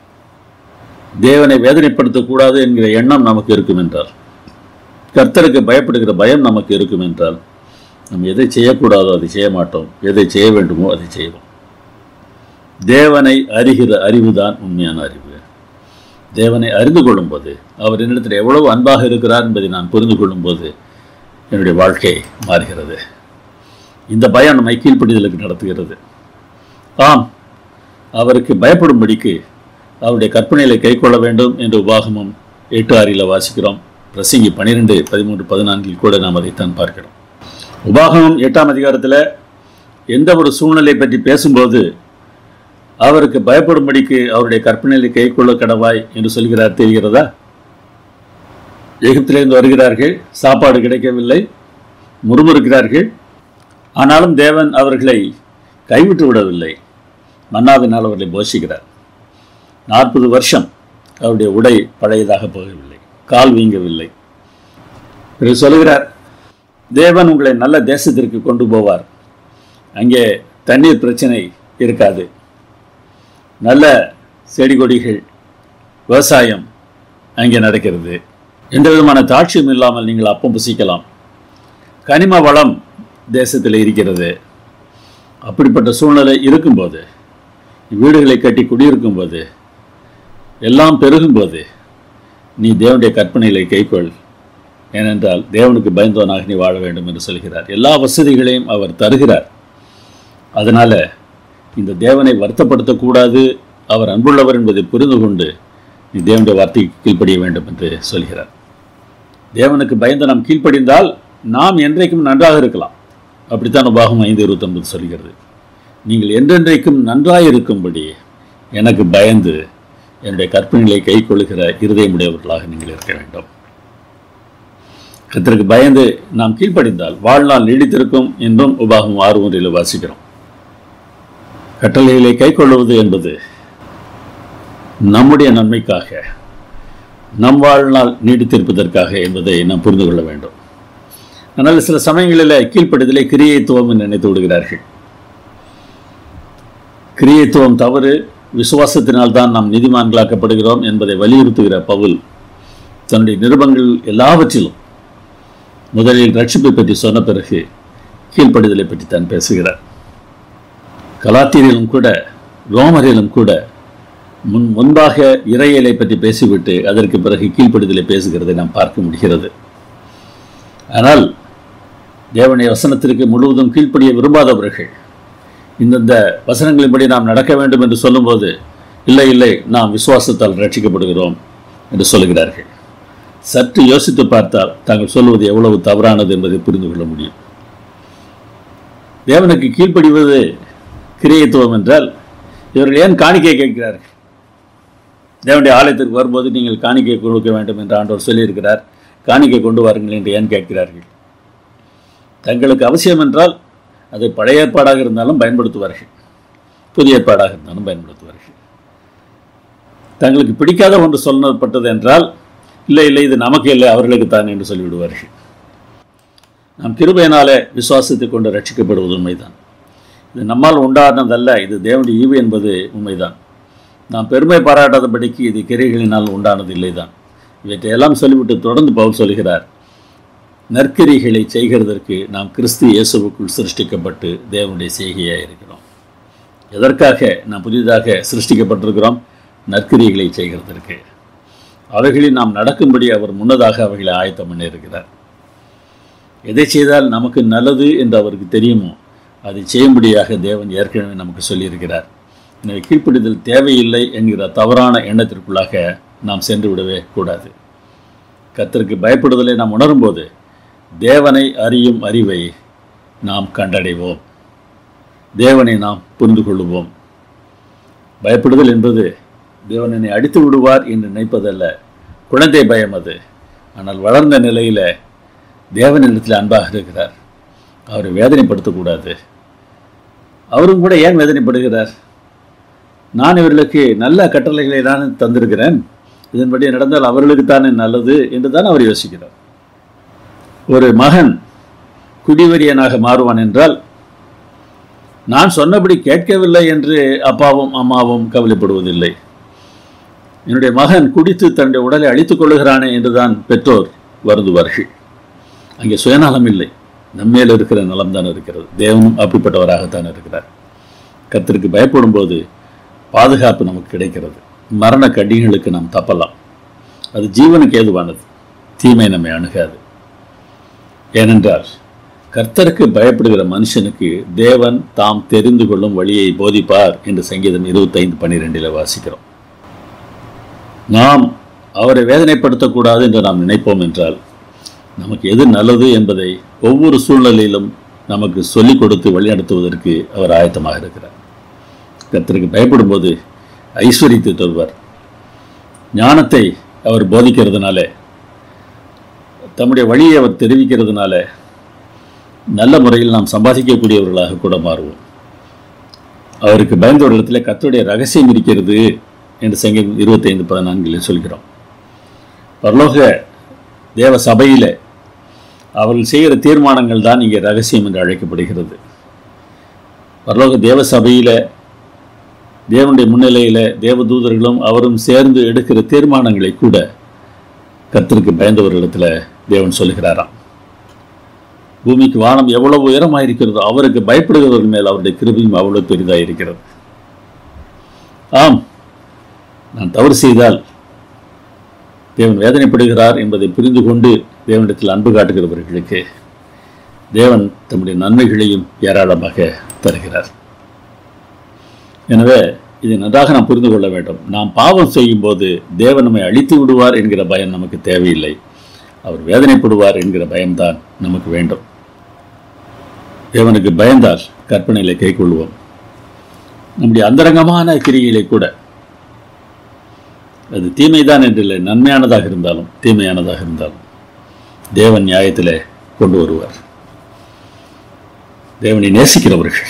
A: தேவனை வேதனைப்படுத்தக்கூடாது என்கிற எண்ணம் நமக்கு இருக்கும் என்றால் கர்த்தருக்கு பயப்படுகிற பயம் நமக்கு இருக்கும் என்றால் நம்ம எதை செய்யக்கூடாதோ அதை செய்ய மாட்டோம் எதை செய்ய வேண்டுமோ அதை செய்வோம் தேவனை அறிகிற அறிவுதான் உண்மையான அறிவு தேவனை அறிந்து கொள்ளும்போது அவர் என்னிடத்தில் எவ்வளவு அன்பாக இருக்கிறார் என்பதை நான் புரிந்து கொள்ளும்போது என்னுடைய வாழ்க்கை மாறுகிறது இந்த பயம் நம்மை கீழ்ப்படிதலுக்கு நடத்துகிறது ஆம் அவருக்கு பயப்படும்படிக்கு அவருடைய கற்பனைகளை கைக்கொள்ள வேண்டும் என்று உபாகமும் எட்டு ஆறில் வாசிக்கிறோம் பிரசங்கி பன்னிரெண்டு பதிமூன்று பதினான்கில் கூட நாம் அதைத்தான் பார்க்கிறோம் உபாகமம் எட்டாம் அதிகாரத்தில் எந்த ஒரு சூழ்நிலை பற்றி பேசும்போது அவருக்கு பயப்படும்படிக்கு அவருடைய கற்பனைகளை கைக்கொள்ள கடவாய் என்று சொல்கிறார் தெரிகிறதா எகிப்திலிருந்து வருகிறார்கள் சாப்பாடு கிடைக்கவில்லை முறுமுறுக்கிறார்கள் ஆனாலும் தேவன் அவர்களை கைவிட்டு விடவில்லை மன்னாவினால் அவர்களை போஷிக்கிறார் நாற்பது வருஷம் அவருடைய உடை பழையதாக போகவில்லை கால் வீங்கவில்லை பிறகு சொல்கிறார் தேவன் உங்களை நல்ல தேசத்திற்கு கொண்டு போவார் அங்கே தண்ணீர் பிரச்சனை இருக்காது நல்ல செடி கொடிகள் விவசாயம் அங்கே நடக்கிறது எந்த விதமான தாட்சியும் இல்லாமல் நீங்கள் அப்பம் புசிக்கலாம் கனிம வளம் தேசத்தில் இருக்கிறது அப்படிப்பட்ட சூழ்நிலை இருக்கும்போது வீடுகளை கட்டி குடியிருக்கும்போது எல்லாம் பெருகும்போது நீ தேவனுடைய கற்பனைகளை கைக்கொள் ஏனென்றால் தேவனுக்கு பயந்தவனாக நீ வாழ வேண்டும் என்று சொல்கிறார் எல்லா வசதிகளையும் அவர் தருகிறார் அதனால் இந்த தேவனை வருத்தப்படுத்தக்கூடாது அவர் அன்புள்ளவர் என்பதை புரிந்து கொண்டு நீ தேவனுடைய வார்த்தைக்கு கீழ்ப்படிய வேண்டும் என்று சொல்கிறார் தேவனுக்கு பயந்து நாம் கீழ்ப்படிந்தால் நாம் என்றைக்கும் நன்றாக இருக்கலாம் அப்படித்தான் உபாகம் ஐந்து இருபத்தொன்பது சொல்கிறது நீங்கள் என்றென்றைக்கும் நன்றாயிருக்கும்படி எனக்கு பயந்து என்னுடைய கற்பனைகளை கை கொள்ளுகிற இருதயமுடையவர்களாக நீங்கள் இருக்க வேண்டும் கர்த்தருக்கு பயந்து நாம் கீழ்ப்படிந்தால் வாழ்நாள் நீடித்திருக்கும் என்றும் உபாகம் ஆறு ஒன்றில் வாசிக்கிறோம் கட்டளைகளை கை கொள்வது என்பது நம்முடைய நன்மைக்காக நம் வாழ்நாள் நீடித்திருப்பதற்காக என்பதை நாம் புரிந்து கொள்ள வேண்டும் ஆனால் சில சமயங்களில் கீழ்ப்படுதலை கிரியைத்துவம் என்று நினைத்து விடுகிறார்கள் கிரியைத்துவம் தவறு விசுவாசத்தினால் தான் நாம் நீதிமான்களாக்கப்படுகிறோம் என்பதை வலியுறுத்துகிற பவுல் தன்னுடைய நிருபங்கள் எல்லாவற்றிலும் முதலில் ரட்சிப்பை பற்றி சொன்ன பிறகு கீழ்ப்படிதலை பற்றி தான் பேசுகிறார் கலாத்தீரிலும் கூட ரோமரிலும் கூட முன் முன்பாக இறையலை பற்றி பேசிவிட்டு அதற்கு பிறகு கீழ்ப்படிதலை பேசுகிறதை நாம் பார்க்க முடிகிறது ஆனால் தேவனுடைய வசனத்திற்கு முழுவதும் கீழ்ப்படிய விரும்பாதவர்கள் இந்தந்த வசனங்களின்படி நாம் நடக்க வேண்டும் என்று சொல்லும்போது இல்லை இல்லை நாம் விசுவாசத்தால் ரட்சிக்கப்படுகிறோம் என்று சொல்லுகிறார்கள் சற்று யோசித்து பார்த்தால் தாங்கள் சொல்வது எவ்வளவு தவறானது என்பதை புரிந்து கொள்ள முடியும் தேவனுக்கு கீழ்ப்படிவது கிரியத்துவம் என்றால் இவர்கள் ஏன் காணிக்கை கேட்கிறார்கள் தேவனுடைய ஆலயத்திற்கு வரும்போது நீங்கள் காணிக்கை கொடுக்க வேண்டும் என்று ஆண்டவர் சொல்லியிருக்கிறார் காணிக்கை கொண்டு வாருங்கள் என்று ஏன் கேட்கிறார்கள் தங்களுக்கு அவசியம் என்றால் அது பழைய ஏற்பாடாக இருந்தாலும் பயன்படுத்துவார்கள் புதிய ஏற்பாடாக இருந்தாலும் பயன்படுத்துவார்கள் தங்களுக்கு பிடிக்காத ஒன்று சொல்லப்பட்டது என்றால் இல்லை இல்லை இது நமக்கு இல்லை அவர்களுக்கு தான் என்று சொல்லிவிடுவார்கள் நாம் கிருபையினாலே விசுவாசத்தை கொண்டு ரட்சிக்கப்படுவது உண்மைதான் இது நம்மால் உண்டானதல்ல இது தேவனுடைய ஈவு என்பது உண்மைதான் நாம் பெருமை பாராட்டாதபடிக்கு இது கிரைகளினால் உண்டானது இல்லைதான் இவற்றையெல்லாம் சொல்லிவிட்டு தொடர்ந்து பவுல் சொல்கிறார் நற்கிரிகளை செய்கிறதற்கு நாம் கிறிஸ்து இயேசுவுக்குள் சிருஷ்டிக்கப்பட்டு தேவனுடைய செய்கையாக இருக்கிறோம் எதற்காக நாம் புதிதாக சிருஷ்டிக்கப்பட்டிருக்கிறோம் நற்கிரிகளை செய்கிறதற்கு அவைகளில் நாம் நடக்கும்படி அவர் முன்னதாக அவைகளை ஆயத்தம் பண்ணியிருக்கிறார் எதை செய்தால் நமக்கு நல்லது என்று அவருக்கு தெரியுமோ அதை செய்யும்படியாக தேவன் ஏற்கனவே நமக்கு சொல்லியிருக்கிறார் எனவே கீழ்ப்பிடிதல் தேவையில்லை என்கிற தவறான எண்ணத்திற்குள்ளாக நாம் சென்று விடவே கூடாது கர்த்தருக்கு பயப்படுதலை நாம் உணரும்போது தேவனை அறியும் அறிவை நாம் கண்டடைவோம் தேவனை நாம் புரிந்து கொள்ளுவோம் பயப்படுதல் என்பது தேவன் என்னை அடித்து விடுவார் என்று நினைப்பதல்ல குழந்தை பயம் அது ஆனால் வளர்ந்த நிலையில் தேவனிடத்தில் அன்பாக இருக்கிறார் அவரை வேதனைப்படுத்தக்கூடாது அவரும் கூட ஏன் வேதனைப்படுகிறார் நான் இவர்களுக்கு நல்ல கட்டளைகளை தான் தந்திருக்கிறேன் இதன்படி நடந்தால் அவர்களுக்கு தானே நல்லது என்று தான் அவர் யோசிக்கிறார் ஒரு மகன் குடிவெறியனாக மாறுவான் என்றால் நான் சொன்னபடி கேட்கவில்லை என்று அப்பாவும் அம்மாவும் கவலைப்படுவதில்லை என்னுடைய மகன் குடித்து தன்னுடைய உடலை அழித்துக் கொள்ளுகிறானே என்றுதான் பெற்றோர் வருந்துவார்கள் அங்கே சுயநலம் இல்லை நம்மேல் இருக்கிற நலம் தான் இருக்கிறது தேவனும் அப்படிப்பட்டவராகத்தான் இருக்கிறார் கர்த்தருக்கு பயப்படும் போது பாதுகாப்பு நமக்கு கிடைக்கிறது மரண கடிகளுக்கு நாம் தப்பலாம் அது ஜீவனுக்கு ஏதுவானது தீமை நம்மை அணுகாது ஏனென்றால் கர்த்தருக்கு பயப்படுகிற மனுஷனுக்கு தேவன் தாம் தெரிந்து கொள்ளும் வழியை போதிப்பார் என்று சங்கீதம் இருபத்தைந்து பன்னிரெண்டில் வாசிக்கிறோம் நாம் அவரை வேதனைப்படுத்தக்கூடாது என்று நாம் நினைப்போம் என்றால் நமக்கு எது நல்லது என்பதை ஒவ்வொரு சூழ்நிலையிலும் நமக்கு சொல்லிக் கொடுத்து வழிநடத்துவதற்கு அவர் ஆயத்தமாக இருக்கிறார் கர்த்தருக்கு பயப்படும்போது ஐஸ்வர்யத்தை தருவார் ஞானத்தை அவர் போதிக்கிறதுனால தம்முடைய வழியை அவர் தெரிவிக்கிறதுனால நல்ல முறையில் நாம் சம்பாதிக்கக்கூடியவர்களாக கூட மாறுவோம் அவருக்கு பயந்த ஒரு இடத்துல கர்த்தருடைய ரகசியம் இருக்கிறது என்று சங்கீதம் இருபத்தைந்து பதினான்கில் சொல்கிறோம் பரலோக தேவ சபையில் அவர்கள் செய்கிற தீர்மானங்கள் தான் இங்கே ரகசியம் என்று அழைக்கப்படுகிறது பரலோக தேவ சபையில் தேவனுடைய முன்னிலையில் தேவதூதர்களும் அவரும் சேர்ந்து எடுக்கிற தீர்மானங்களை கூட கர்த்தருக்கு பயந்தவர்களிடத்தில் தேவன் சொல்லுகிறாராம் பூமிக்கு வானம் எவ்வளவு உயரமாக இருக்கிறதோ அவருக்கு பயப்படுகிறவர்கள் மேல் அவருடைய கிருபையும் அவ்வளவு பெரிதாக இருக்கிறது ஆம் நான் தவறு செய்தால் தேவன் வேதனைப்படுகிறார் என்பதை புரிந்து கொண்டு தேவனிடத்தில் அன்பு காட்டுகிறவர்களுக்கு தேவன் தம்முடைய நன்மைகளையும் ஏராளமாக தருகிறார் எனவே இதை நன்றாக நாம் புரிந்து கொள்ள வேண்டும் நாம் பாவம் செய்யும்போது தேவன் நம்மை அழித்து விடுவார் என்கிற பயம் நமக்கு தேவையில்லை அவர் வேதனைப்படுவார் என்கிற பயம்தான் நமக்கு வேண்டும் தேவனுக்கு பயந்தால் கற்பனைகளை கைக்கொள்வோம் நம்முடைய அந்தரங்கமான கிரிகளை கூட அது தீமைதான் என்றில்லை நன்மையானதாக இருந்தாலும் தீமையானதாக இருந்தாலும் தேவன் நியாயத்தில் கொண்டு வருவார் தேவனை நேசிக்கிறவர்கள்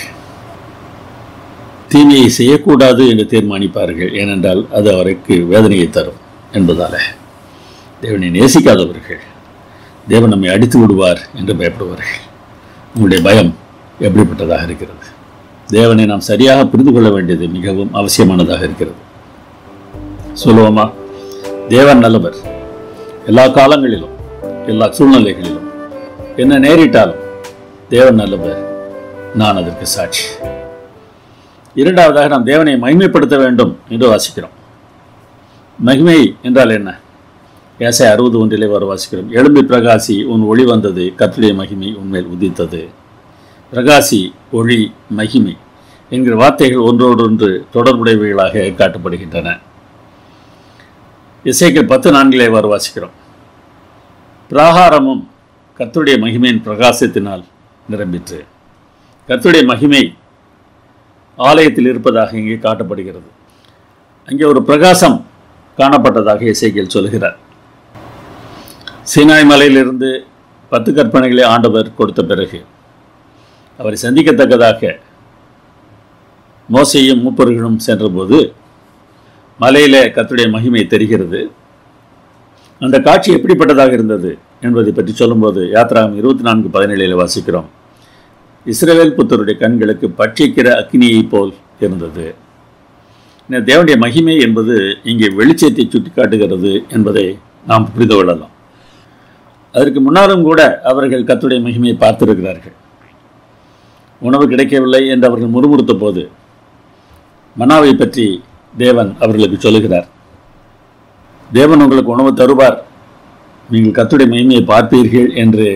A: தீமையை செய்யக்கூடாது என்று தீர்மானிப்பார்கள் ஏனென்றால் அது அவருக்கு வேதனையை தரும் என்பதால தேவனை நேசிக்காதவர்கள் தேவன் நம்மை அடித்து விடுவார் என்று பயப்படுவார்கள் உங்களுடைய பயம் எப்படிப்பட்டதாக இருக்கிறது தேவனை நாம் சரியாக புரிந்து கொள்ள வேண்டியது மிகவும் அவசியமானதாக இருக்கிறது சொல்லுவோமா தேவன் நல்லவர் எல்லா காலங்களிலும் எல்லா சூழ்நிலைகளிலும் என்ன நேரிட்டாலும் தேவன் நல்லவர் நான் அதற்கு சாட்சி இரண்டாவதாக நாம் தேவனை மகிமைப்படுத்த வேண்டும் என்று வாசிக்கிறோம் மகிமை என்றால் என்ன ஏசை அறுபது ஒன்றிலே வர வாசிக்கிறோம் எழும்பி பிரகாசி உன் ஒளி வந்தது கத்துடைய மகிமை உன்மேல் உதித்தது பிரகாசி ஒளி மகிமை என்கிற வார்த்தைகள் ஒன்றோடொன்று தொடர்புடையவைகளாக காட்டப்படுகின்றன இசைக்கள் பத்து நான்கிலே வர வாசிக்கிறோம் பிராகாரமும் கர்த்தருடைய மகிமையின் பிரகாசத்தினால் நிரம்பிற்று கர்த்தருடைய மகிமை ஆலயத்தில் இருப்பதாக இங்கே காட்டப்படுகிறது அங்கே ஒரு பிரகாசம் காணப்பட்டதாக இசைக்கியல் சொல்கிறார் சீனாய் மலையிலிருந்து பத்து கற்பனைகளை ஆண்டவர் கொடுத்த பிறகு அவரை சந்திக்கத்தக்கதாக மோசையும் மூப்பர்களும் சென்றபோது மலையிலே கர்த்தருடைய மகிமை தெரிகிறது அந்த காட்சி எப்படிப்பட்டதாக இருந்தது என்பதை பற்றி சொல்லும்போது யாத்ராகம் இருபத்தி நான்கு பதினேழில் வாசிக்கிறோம் இஸ்ரவேல் புத்தருடைய கண்களுக்கு பட்சிக்கிற அக்னியைப் போல் இருந்தது இந்த தேவனுடைய மகிமை என்பது இங்கே வெளிச்சத்தை சுட்டி காட்டுகிறது என்பதை நாம் புரிந்து கொள்ளலாம் அதற்கு முன்னாலும் கூட அவர்கள் கத்துடைய மகிமையை பார்த்திருக்கிறார்கள் உணவு கிடைக்கவில்லை என்று அவர்கள் முறுமுறுத்த போது மனாவை பற்றி தேவன் அவர்களுக்கு சொல்லுகிறார் தேவன் உங்களுக்கு உணவு தருவார் நீங்கள் கத்துடைய மகிமையை பார்ப்பீர்கள் என்று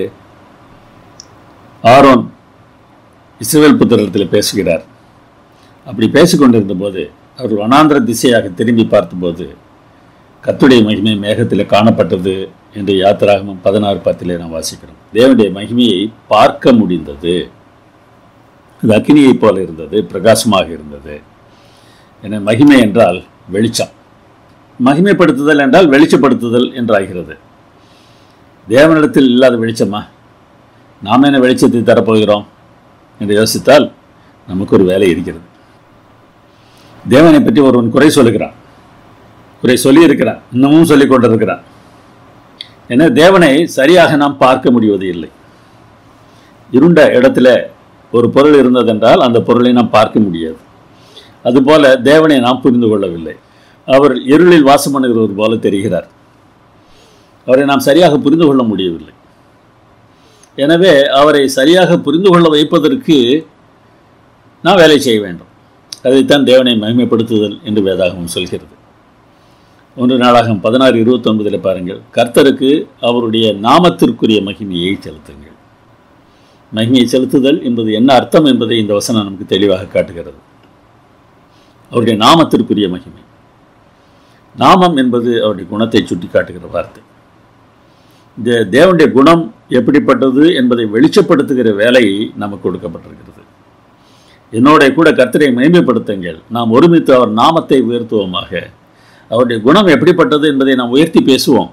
A: ஆரோன் இஸ்ரவேல் புத்திரத்தில் பேசுகிறார் அப்படி பேசிக்கொண்டிருந்த போது அவர் வனாந்திர திசையாக திரும்பி பார்த்தபோது கத்துடைய மகிமை மேகத்தில் காணப்பட்டது என்று யாத்திராகமும் பதினாறு பத்திலே நாம் வாசிக்கிறோம் தேவனுடைய மகிமையை பார்க்க முடிந்தது அது அக்னியைப் போல இருந்தது பிரகாசமாக இருந்தது என மகிமை என்றால் வெளிச்சம் மகிமைப்படுத்துதல் என்றால் வெளிச்சப்படுத்துதல் என்றாகிறது தேவனிடத்தில் இல்லாத வெளிச்சமா நாம் என்ன வெளிச்சத்தை தரப்போகிறோம் என்று யோசித்தால் நமக்கு ஒரு வேலை இருக்கிறது தேவனை பற்றி ஒருவன் குறை சொல்லுகிறான் குறை சொல்லியிருக்கிறான் இன்னமும் சொல்லிக் கொண்டிருக்கிறான் என தேவனை சரியாக நாம் பார்க்க முடிவது இல்லை இருண்ட இடத்துல ஒரு பொருள் இருந்ததென்றால் அந்த பொருளை நாம் பார்க்க முடியாது அதுபோல தேவனை நாம் புரிந்து கொள்ளவில்லை அவர் இருளில் வாசம் பண்ணுகிறவர் போல தெரிகிறார் அவரை நாம் சரியாக புரிந்து கொள்ள முடியவில்லை எனவே அவரை சரியாக புரிந்து கொள்ள வைப்பதற்கு நாம் வேலை செய்ய வேண்டும் அதைத்தான் தேவனை மகிமைப்படுத்துதல் என்று வேதாகமம் சொல்கிறது ஒன்று நாளாகம் பதினாறு இருபத்தொன்பதில் பாருங்கள் கர்த்தருக்கு அவருடைய நாமத்திற்குரிய மகிமையை செலுத்துங்கள் மகிமையை செலுத்துதல் என்பது என்ன அர்த்தம் என்பதை இந்த வசனம் நமக்கு தெளிவாக காட்டுகிறது அவருடைய நாமத்திற்குரிய மகிமை நாமம் என்பது அவருடைய குணத்தை சுட்டி காட்டுகிற வார்த்தை இந்த தேவனுடைய குணம் எப்படிப்பட்டது என்பதை வெளிச்சப்படுத்துகிற வேலை நமக்கு கொடுக்கப்பட்டிருக்கிறது என்னோட கூட கர்த்தரை மேன்மைப்படுத்துங்கள் நாம் ஒருமித்து அவர் நாமத்தை உயர்த்துவோமாக அவருடைய குணம் எப்படிப்பட்டது என்பதை நாம் உயர்த்தி பேசுவோம்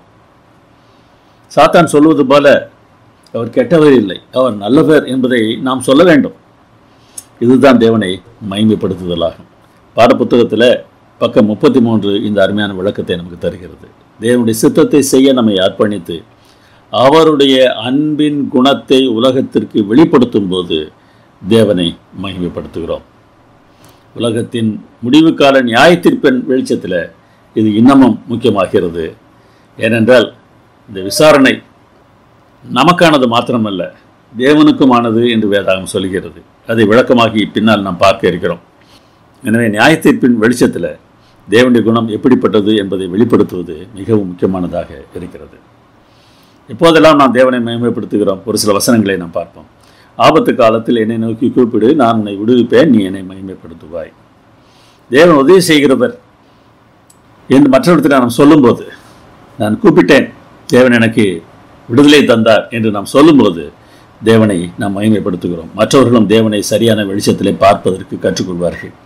A: சாத்தான் சொல்வது போல அவர் கெட்டவர் இல்லை அவர் நல்லவர் என்பதை நாம் சொல்ல வேண்டும் இதுதான் தேவனை மகிமைப்படுத்துதலாகும் பாடப்புத்தகத்தில் பக்கம் முப்பத்தி மூன்று இந்த அருமையான விளக்கத்தை நமக்கு தருகிறது தேவனுடைய சித்தத்தை செய்ய நம்மை அர்ப்பணித்து அவருடைய அன்பின் குணத்தை உலகத்திற்கு வெளிப்படுத்தும் போது தேவனை மகிமைப்படுத்துகிறோம் உலகத்தின் முடிவு கால நியாயத்தீர்ப்பின் வெளிச்சத்தில் இது இன்னமும் முக்கியமாகிறது ஏனென்றால் இந்த விசாரணை நமக்கானது மாத்திரமல்ல தேவனுக்குமானது என்று வேதாகம் சொல்கிறது அதை விளக்கமாகி பின்னால் நாம் பார்க்க இருக்கிறோம் எனவே நியாயத்தீர்ப்பின் வெளிச்சத்தில் தேவனுடைய குணம் எப்படிப்பட்டது என்பதை வெளிப்படுத்துவது மிகவும் முக்கியமானதாக இருக்கிறது எப்போதெல்லாம் நாம் தேவனை மகிமைப்படுத்துகிறோம் ஒரு சில வசனங்களை நாம் பார்ப்போம் ஆபத்து காலத்தில் என்னை நோக்கி கூப்பிடு நான் உன்னை விடுவிப்பேன் நீ என்னை மகிமைப்படுத்துவாய் தேவன் உதவி செய்கிறவர் என்று மற்றவர்கிட்ட நாம் சொல்லும்போது நான் கூப்பிட்டேன் தேவன் எனக்கு விடுதலை தந்தார் என்று நாம் சொல்லும்போது தேவனை நாம் மகிமைப்படுத்துகிறோம் மற்றவர்களும் தேவனை சரியான வெளிச்சத்திலே பார்ப்பதற்கு கற்றுக்கொள்வார்கள்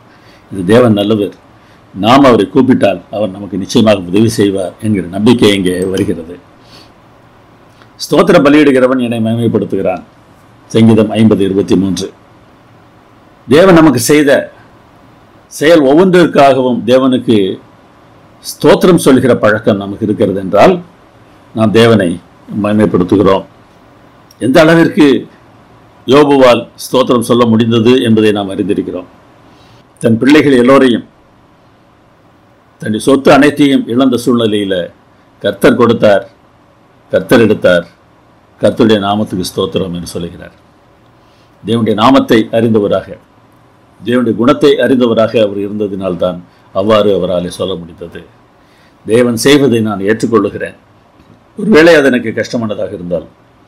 A: இது தேவன் நல்லவர் நாம் அவரை கூப்பிட்டால் அவர் நமக்கு நிச்சயமாக உதவி செய்வார் என்கிற நம்பிக்கை இங்கே வருகிறது ஸ்தோத்திர பலியிடுகிறவன் என்னை மகிமைப்படுத்துகிறான் சங்கீதம் ஐம்பது இருபத்தி மூன்று தேவன் நமக்கு செய்த செயல் ஒவ்வொன்றிற்காகவும் தேவனுக்கு ஸ்தோத்திரம் சொல்கிற பழக்கம் நமக்கு இருக்கிறது என்றால் நாம் தேவனை மகிமைப்படுத்துகிறோம் எந்த அளவிற்கு யோபுவால் ஸ்தோத்திரம் சொல்ல முடிந்தது என்பதை நாம் அறிந்திருக்கிறோம் தன் பிள்ளைகள் எல்லோரையும் தன்னுடைய சொத்து அனைத்தையும் இழந்த சூழ்நிலையில் கர்த்தர் கொடுத்தார் கர்த்தர் எடுத்தார் கர்த்தருடைய நாமத்துக்கு ஸ்தோத்திரம் என்று சொல்லுகிறார் தேவனுடைய நாமத்தை அறிந்தவராக தேவனுடைய குணத்தை அறிந்தவராக அவர் இருந்ததினால்தான் அவ்வாறு அவராலே சொல்ல முடிந்தது தேவன் செய்வதை நான் ஏற்றுக்கொள்ளுகிறேன் ஒருவேளை அது எனக்கு கஷ்டமானதாக இருந்தால்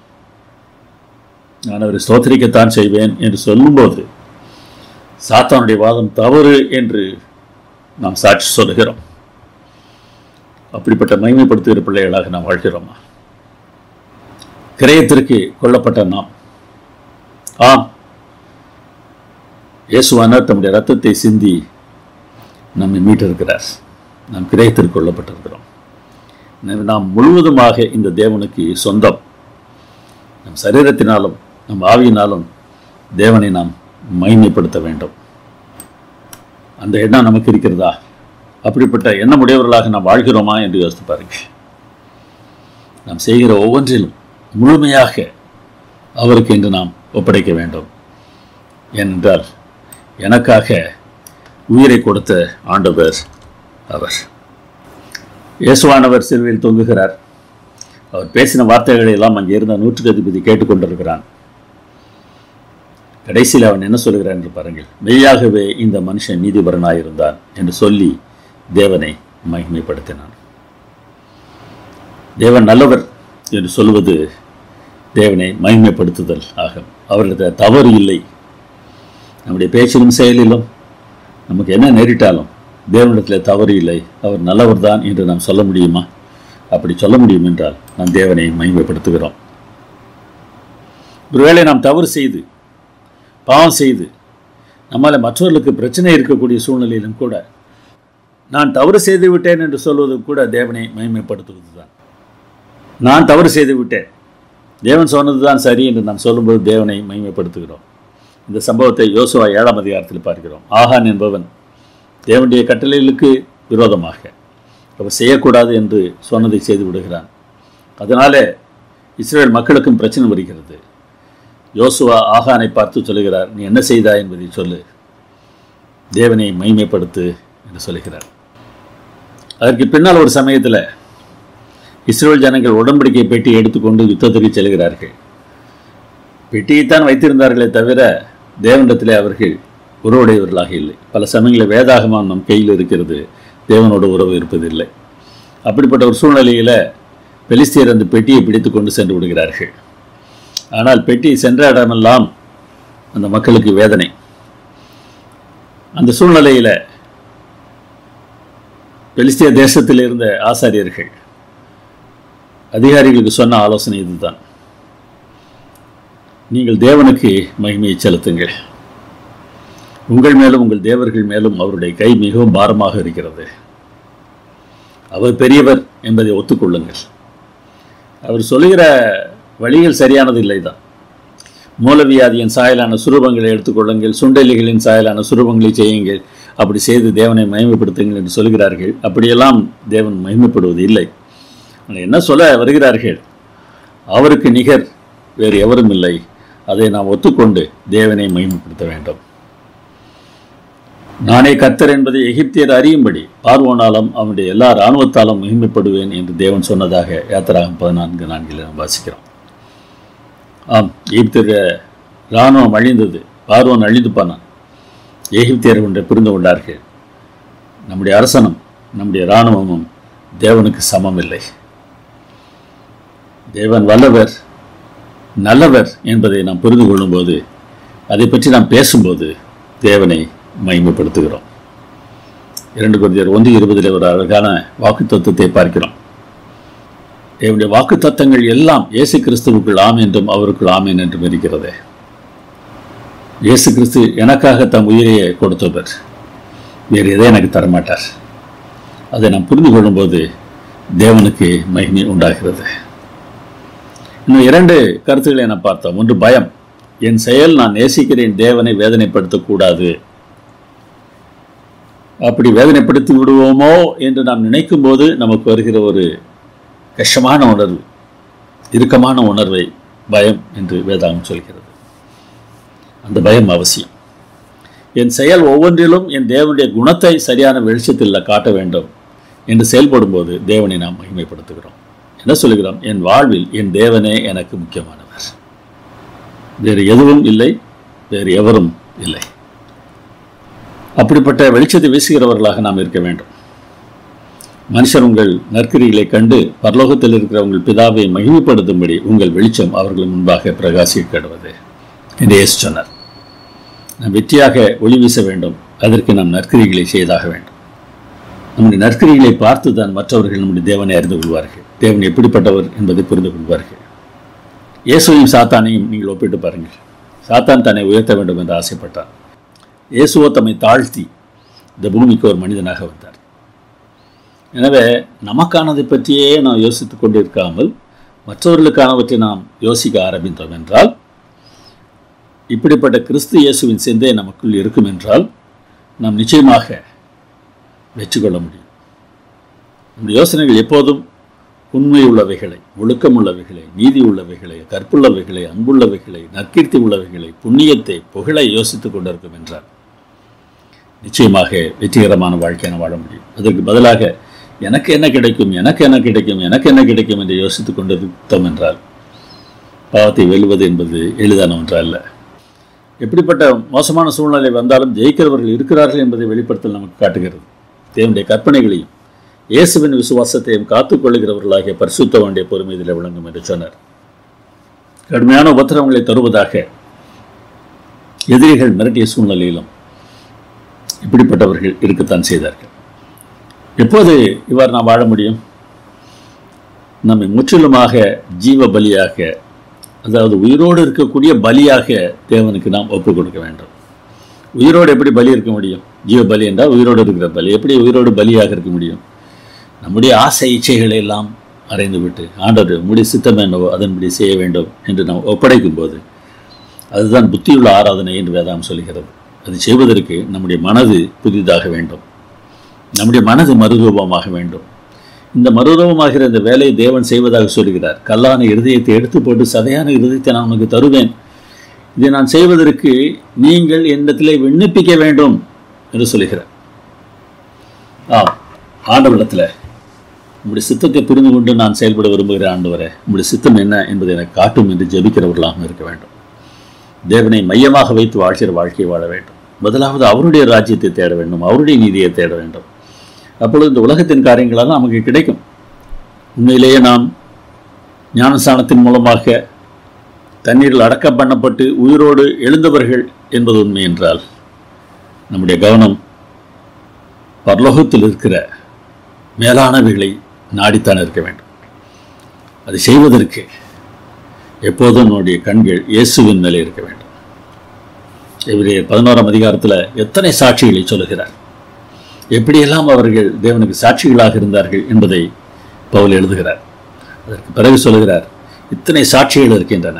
A: நான் அவரை ஸ்தோத்திரிக்கத்தான் செய்வேன் என்று சொல்லும்போது சாத்தானுடைய வாதம் தவறு என்று நாம் சாட்சி சொல்லுகிறோம் அப்படிப்பட்ட மகிமைப்படுத்துகிற பிள்ளைகளாக நாம் வாழ்கிறோமா கிரயத்திற்கு கொல்லப்பட்ட நாம் ஆம் இயேசுவானவர் தம்முடைய ரத்தத்தை சிந்தி நம்மை மீட்டிருக்கிறார் நாம் கிரயத்திற்கு கொல்லப்பட்டிருக்கிறோம் எனவே நாம் முழுவதுமாக இந்த தேவனுக்கு சொந்தம் நம் சரீரத்தினாலும் நம் ஆவியினாலும் தேவனை நாம் மகிமைப்படுத்த வேண்டும் அந்த எண்ணம் நமக்கு இருக்கிறதா அப்படிப்பட்ட எண்ணமுடையவர்களாக நாம் வாழ்கிறோமா என்று யோசித்து பாருங்க நாம் செய்கிற ஒவ்வொன்றிலும் முழுமையாக அவருக்கு என்று நாம் ஒப்படைக்க வேண்டும் ஏனென்றால் எனக்காக உயிரை கொடுத்த ஆண்டவர் அவர் இயேசுவானவர் சிலுவையில் தொங்குகிறார் அவர் பேசின வார்த்தைகளை எல்லாம் அங்கே இருந்த நூற்றுக்கு அதிபதி கேட்டுக்கொண்டிருக்கிறான் கடைசியில் அவன் என்ன சொல்கிறான் என்று பாருங்கள் மெய்யாகவே இந்த மனுஷன் நீதிபரனாயிருந்தான் என்று சொல்லி தேவனை மகிமைப்படுத்தினான் தேவன் நல்லவர் என்று சொல்வது தேவனை மகிமைப்படுத்துதல் ஆகும் அவரிடத்தில் தவறு இல்லை நம்முடைய பேச்சிலும் செயலிலும் நமக்கு என்ன நேரிட்டாலும் தேவனிடத்தில் தவறு இல்லை அவர் நல்லவர் தான் என்று நாம் சொல்ல முடியுமா அப்படி சொல்ல முடியும் என்றால் நாம் தேவனை மகிமைப்படுத்துகிறோம் ஒருவேளை நாம் தவறு செய்து பாவம் செய்து நம்மால் மற்றவர்களுக்கு பிரச்சனை இருக்கக்கூடிய சூழ்நிலையிலும் கூட நான் தவறு செய்து விட்டேன் என்று சொல்வது கூட தேவனை மகிமைப்படுத்துவது தான் நான் தவறு செய்து விட்டேன் தேவன் சொன்னது தான் சரி என்று நாம் சொல்லும்போது தேவனை மகிமைப்படுத்துகிறோம் இந்த சம்பவத்தை யோசுவா ஏழாம் அதிகாரத்தில் பார்க்கிறோம் ஆகான் என்பவன் தேவனுடைய கட்டளைகளுக்கு விரோதமாக அவர் செய்யக்கூடாது என்று சொன்னதை செய்து விடுகிறான் அதனாலே இஸ்ரேல் மக்களுக்கும் பிரச்சனை வருகிறது யோசுவா ஆகானை பார்த்து சொல்லுகிறார் நீ என்ன செய்தாய் என்பதை சொல்லு தேவனை மகிமைப்படுத்து என்று சொல்லுகிறார் அதற்கு பின்னால் ஒரு சமயத்தில் இஸ்ரேல் ஜனங்கள் உடன்படிக்கை பெட்டியை எடுத்துக்கொண்டு யுத்தத்துக்கு செல்கிறார்கள் பெட்டியைத்தான் வைத்திருந்தார்களே தவிர தேவனிடத்திலே அவர்கள் உறவுடையவர்களாக இல்லை பல சமயங்களில் வேதாகமம் நம் கையில் இருக்கிறது தேவனோட உறவு இருப்பதில்லை அப்படிப்பட்ட ஒரு சூழ்நிலையில் பெலிஸ்தியர் அந்த பெட்டியை பிடித்து கொண்டு சென்று விடுகிறார்கள் ஆனால் பெட்டி சென்ற இடமெல்லாம் அந்த மக்களுக்கு வேதனை அந்த சூழ்நிலையில் பெலிஸ்திய தேசத்தில் இருந்த ஆசாரியர்கள் அதிகாரிகளுக்கு சொன்ன ஆலோசனை இதுதான் நீங்கள் தேவனுக்கு மகிமையை செலுத்துங்கள் உங்கள் மேலும் உங்கள் தேவர்கள் மேலும் அவருடைய கை மிகவும் பாரமாக இருக்கிறது அவர் பெரியவர் என்பதை ஒத்துக்கொள்ளுங்கள் அவர் சொல்லுகிற வழிகள் சரியானது இல்லை தான் மூலவியாதியின் சாயலான சுரூபங்களை எடுத்துக்கொள்ளுங்கள் சுண்டெலிகளின் சாயலான சுரூபங்களை செய்யுங்கள் அப்படி செய்து தேவனை மகிமைப்படுத்துங்கள் என்று சொல்கிறார்கள் அப்படியெல்லாம் தேவன் மகிமைப்படுவது இல்லை ஆனால் என்ன சொல்ல வருகிறார்கள் அவருக்கு நிகர் வேறு எவரும் இல்லை அதை நாம் ஒத்துக்கொண்டு தேவனை மகிமைப்படுத்த வேண்டும் நானே கர்த்தர் என்பதை எகிப்தியர் அறியும்படி பார்வோனாலும் அவனுடைய எல்லா இராணுவத்தாலும் மகிமைப்படுவேன் என்று தேவன் சொன்னதாக யாத்திராகம் பதினான்கு நான்கில் நாம் வாசிக்கிறோம் ஆம் எகிப்தியர் இராணுவம் அழிந்தது பார்வோன் அழிந்து போனான் எகிப்தியர் ஒன்றை புரிந்து கொண்டார்கள் நம்முடைய அரசனும் நம்முடைய இராணுவமும் தேவனுக்கு சமம் இல்லை தேவன் வல்லவர் நல்லவர் என்பதை நாம் புரிந்து கொள்ளும்போது அதை பற்றி நாம் பேசும்போது தேவனை மகிமைப்படுத்துகிறோம் இரண்டு குருதியர் ஒன்று இருபதில் ஒரு அழகான வாக்கு தத்துவத்தை பார்க்கிறோம் தேவனுடைய வாக்கு தத்தங்கள் எல்லாம் இயேசு கிறிஸ்துவுக்குள் ஆம் என்றும் அவருக்குள் ஆமேன் என்றும் இருக்கிறது இயேசு கிறிஸ்து எனக்காக தம் உயிரையை கொடுத்தவர் வேறு எதை எனக்கு தரமாட்டார் அதை நாம் புரிந்து கொள்ளும்போது தேவனுக்கு மகிமை உண்டாகிறது இன்னும் இரண்டு கருத்துக்களை நான் பார்த்தோம் ஒன்று பயம் என் செயல் நான் நேசிக்கிறேன் தேவனை வேதனைப்படுத்தக்கூடாது அப்படி வேதனைப்படுத்தி விடுவோமோ என்று நாம் நினைக்கும் போது நமக்கு வருகிற ஒரு கஷ்டமான உணர்வு இறுக்கமான உணர்வை பயம் என்று வேதாகம் சொல்கிறது அந்த பயம் அவசியம் என் செயல் ஒவ்வொன்றிலும் என் தேவனுடைய குணத்தை சரியான வெளிச்சத்தில் காட்ட வேண்டும் என்று செயல்படும்போது தேவனை நாம் மகிமைப்படுத்துகிறோம் என்ன சொல்லுகிறோம் என் வாழ்வில் என் தேவனே எனக்கு முக்கியமானவர் வேறு எதுவும் இல்லை வேறு எவரும் இல்லை அப்படிப்பட்ட வெளிச்சத்தை வீசுகிறவர்களாக நாம் இருக்க வேண்டும் மனுஷர் உங்கள் நற்கிரிகளை கண்டு பரலோகத்தில் இருக்கிற உங்கள் பிதாவை மகிமைப்படுத்தும்படி உங்கள் வெளிச்சம் அவர்கள் முன்பாக பிரகாசிக்கடுவது என்று இயேசு சொன்னார் நாம் வெற்றியாக ஒளி வீச வேண்டும் அதற்கு நாம் நற்கிரிகளை செய்தாக வேண்டும் நம்முடைய நற்கிரிகளை பார்த்து தான் மற்றவர்கள் நம்முடைய தேவனை அறிந்து கொள்வார்கள் தேவன் எப்படிப்பட்டவர் என்பதை புரிந்து கொள்வார்கள் இயேசுவையும் சாத்தானையும் நீங்கள் ஒப்பிட்டு பாருங்கள் சாத்தான் தன்னை உயர்த்த வேண்டும் என்று ஆசைப்பட்டார் இயேசுவோ தம்மை தாழ்த்தி இந்த பூமிக்கு ஒரு மனிதனாக வந்தார் எனவே நமக்கானதை பற்றியே நாம் யோசித்துக் கொண்டிருக்காமல் மற்றவர்களுக்கானவற்றை நாம் யோசிக்க ஆரம்பித்தோம் என்றால் இப்படிப்பட்ட கிறிஸ்து இயேசுவின் சிந்தை நமக்குள் இருக்கும் என்றால் நாம் நிச்சயமாக வெற்றி கொள்ள முடியும் நம்முடைய யோசனைகள் எப்போதும் உண்மை உள்ளவைகளை ஒழுக்கம் உள்ளவைகளை நீதி உள்ளவைகளை கற்புள்ளவைகளை அன்புள்ளவைகளை நற்கீர்த்தி உள்ளவைகளை புண்ணியத்தை புகழை யோசித்துக் கொண்டிருக்கும் என்றால் நிச்சயமாக வெற்றிகரமான வாழ்க்கையை வாழ முடியும் அதற்கு பதிலாக எனக்கு என்ன கிடைக்கும் எனக்கு என்ன கிடைக்கும் எனக்கு என்ன கிடைக்கும் என்று யோசித்துக் கொண்டிருந்தோம் என்றால் பாவத்தை வெல்வது என்பது எளிதான ஒன்றா அல்ல எப்படிப்பட்ட மோசமான சூழ்நிலை வந்தாலும் ஜெயிக்கிறவர்கள் இருக்கிறார்கள் என்பதை வெளிப்படுத்தல் நமக்கு காட்டுகிறது தேவனுடைய கற்பனைகளையும் இயேசுவின் விசுவாசத்தையும் காத்துக்கொள்ளுகிறவர்களாகிய பரிசுத்த வேண்டிய பொறுமை இதில் விளங்கும் என்று சொன்னார் கடுமையான உபத்திரவங்களை தருவதாக எதிரிகள் மிரட்டிய சூழ்நிலையிலும் இப்படிப்பட்டவர்கள் இருக்கத்தான் செய்தார்கள் எப்போது இவ்வாறு நாம் வாழ முடியும் நம்மை முற்றிலுமாக ஜீவ பலியாக அதாவது உயிரோடு இருக்கக்கூடிய பலியாக தேவனுக்கு நாம் ஒப்புக் கொடுக்க வேண்டும் உயிரோடு எப்படி பலி இருக்க முடியும் ஜீவ பலி என்றால் உயிரோடு இருக்கிற பலி எப்படி உயிரோடு பலியாக இருக்க முடியும் நம்முடைய ஆசை இச்சைகளை எல்லாம் அறைந்து விட்டு ஆண்டவர் நம்முடைய சித்தம் என்னவோ அதன்படி செய்ய வேண்டும் என்று நாம் ஒப்படைக்கும் போது அதுதான் புத்தியுள்ள ஆராதனை என்று வேதாம் சொல்கிறது அது செய்வதற்கு நம்முடைய மனது புதிதாக வேண்டும் நம்முடைய மனது மறுரூபமாக வேண்டும் இந்த மறுரூபமாகிற இந்த வேலையை தேவன் செய்வதாக சொல்கிறார் கல்லான இருதயத்தை எடுத்து போட்டு சதையான இருதயத்தை நான் உனக்கு தருவேன் இதை நான் செய்வதற்கு நீங்கள் என்னிடத்திலே விண்ணப்பிக்க வேண்டும் என்று சொல்லுகிறார் ஆம் ஆண்டவரிடத்தில் உங்களுடைய சித்தத்தை புரிந்து கொண்டு நான் செயல்பட விரும்புகிற ஆண்டவரே உங்களுடைய சித்தம் என்ன என்பதை எனக்கு காட்டும் என்று ஜெபிக்கிறவர்களாக இருக்க வேண்டும் தேவனை மையமாக வைத்து வாழ்கிற வாழ்க்கையை வாழ வேண்டும் முதலாவது அவருடைய ராஜ்யத்தை தேட வேண்டும் அவருடைய நீதியை தேட வேண்டும் அப்பொழுது இந்த உலகத்தின் காரியங்களால் நமக்கு கிடைக்கும் உண்மையிலேயே நாம் ஞானஸ்தானத்தின் மூலமாக தண்ணீரில் அடக்கம் பண்ணப்பட்டு உயிரோடு எழுந்தவர்கள் என்பது உண்மை என்றால் நம்முடைய கவனம் பரலோகத்தில் இருக்கிற மேலானவைகளை நாடித்தான் இருக்க வேண்டும் அதை செய்வதற்கு எப்போதும் நம்முடைய கண்கள் இயேசுவின் மேலே இருக்க வேண்டும் இவரே பதினோராம் அதிகாரத்தில் எத்தனை சாட்சிகளை சொல்லுகிறார் எப்படியெல்லாம் அவர்கள் தேவனுக்கு சாட்சிகளாக இருந்தார்கள் என்பதை பவுல் எழுதுகிறார் அதற்கு பிறகு சொல்லுகிறார் இத்தனை சாட்சிகள் இருக்கின்றன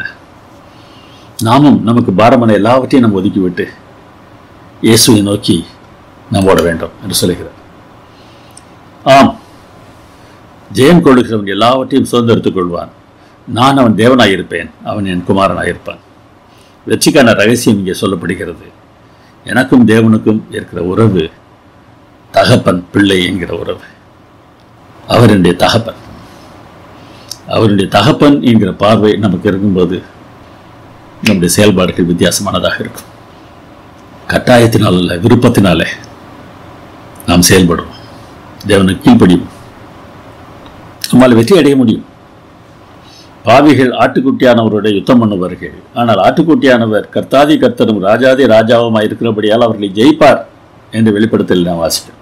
A: நாமும் நமக்கு பாரமான எல்லாவற்றையும் நாம் ஒதுக்கிவிட்டு இயேசுவை நோக்கி நாம் ஓட வேண்டும் என்று சொல்லுகிறார் ஆம் ஜெயம் கொள்ளுகிறவன் எல்லாவற்றையும் சுதந்திரத்துக் கொள்வான் நான் அவன் தேவனாயிருப்பேன் அவன் என் குமாரனாயிருப்பான் வெற்றிக்கான ரகசியம் இங்கே சொல்லப்படுகிறது எனக்கும் தேவனுக்கும் இருக்கிற உறவு தகப்பன் பிள்ளை என்கிற உறவு அவருடைய தகப்பன் அவருடைய தகப்பன் என்கிற பார்வை நமக்கு இருக்கும்போது நம்முடைய செயல்பாடுகள் வித்தியாசமானதாக இருக்கும் கட்டாயத்தினால் அல்ல விருப்பத்தினாலே நாம் செயல்படுவோம் தேவனுக்கு கீழ்ப்படியும் நம்மால் வெற்றி அடைய முடியும் பாவிகள் ஆட்டுக்குட்டியானவருடைய யுத்தம் பண்ணுவார்கள் ஆனால் ஆட்டுக்குட்டியானவர் கர்த்தாதி கர்த்தரும் ராஜாதி ராஜாவுமாய் இருக்கிறபடியால் அவர்களை ஜெயிப்பார் என்று வெளிப்படுத்தல் நான் வாசிக்கிறேன்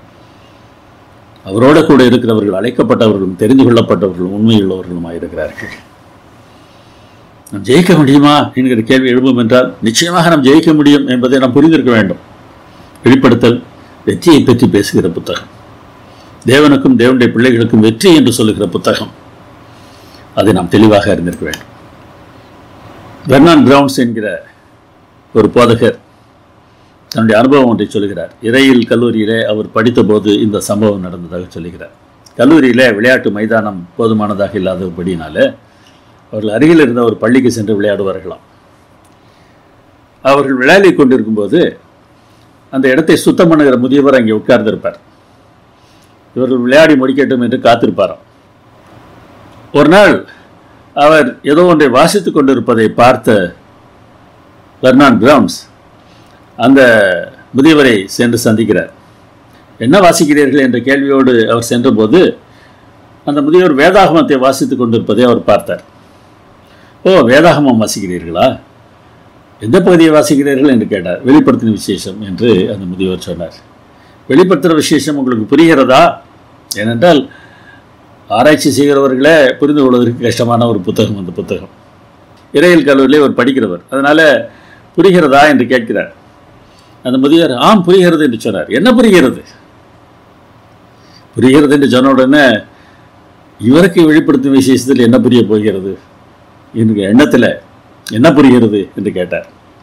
A: அவரோட கூட இருக்கிறவர்கள் அழைக்கப்பட்டவர்களும் தெரிந்து கொள்ளப்பட்டவர்களும் உண்மையுள்ளவர்களுமாய் இருக்கிறார்கள் நாம் ஜெயிக்க முடியுமா என்கிற கேள்வி எழுப்பும் என்றால் நிச்சயமாக நாம் ஜெயிக்க முடியும் என்பதை நாம் புரிந்திருக்க வேண்டும் வெளிப்படுத்தல் வெற்றியை பற்றி பேசுகிற புத்தகம் தேவனுக்கும் தேவனுடைய பிள்ளைகளுக்கும் வெற்றி என்று சொல்லுகிற புத்தகம் அதை நாம் தெளிவாக அறிந்திருக்க வேண்டும் பெர்னான் பிரவுன்ஸ் என்கிற ஒரு போதகர் தன்னுடைய அனுபவம் ஒன்றை சொல்கிறார் இறையில் கல்லூரியிலே அவர் படித்தபோது இந்த சம்பவம் நடந்ததாக சொல்லுகிறார் கல்லூரியிலே விளையாட்டு மைதானம் போதுமானதாக இல்லாதபடினால அவர்கள் அருகில் இருந்த ஒரு பள்ளிக்கு சென்று விளையாடுவார்களாம் அவர்கள் விளையாடி கொண்டிருக்கும்போது அந்த இடத்தை சுத்தம் பண்ணுகிற முதியவர் அங்கே உட்கார்ந்திருப்பார் இவர்கள் விளையாடி முடிக்கட்டும் என்று காத்திருப்பாராம் ஒரு நாள் அவர் ஏதோ ஒன்றை வாசித்துக் கொண்டிருப்பதை பார்த்த பெர்னான் பிரவுன்ஸ் அந்த முதியவரை சென்று சந்திக்கிறார் என்ன வாசிக்கிறீர்கள் என்ற கேள்வியோடு அவர் சென்றபோது அந்த முதியவர் வேதாகமத்தை வாசித்துக் கொண்டிருப்பதை அவர் பார்த்தார் ஓ வேதாகமம் வாசிக்கிறீர்களா எந்த பகுதியை வாசிக்கிறீர்கள் என்று கேட்டார் வெளிப்படுத்தின விசேஷம் என்று அந்த முதியவர் சொன்னார் வெளிப்படுத்துகிற விசேஷம் உங்களுக்கு புரிகிறதா ஏனென்றால் ஆராய்ச்சி செய்கிறவர்களே புரிந்து கொள்வதற்கு கஷ்டமான ஒரு புத்தகம் அந்த புத்தகம் இறையல் கல்லூரியிலே அவர் படிக்கிறவர் அதனால் புரிகிறதா என்று கேட்கிறார் அந்த முதியவர் ஆம் புரிகிறது என்று சொன்னார் என்ன புரிகிறது புரிகிறது என்று சொன்ன உடனே இவருக்கு வெளிப்படுத்தும் விசேஷத்தில் என்ன புரிய போகிறது என்கிற எண்ணத்தில் என்ன புரிகிறது என்று கேட்டார்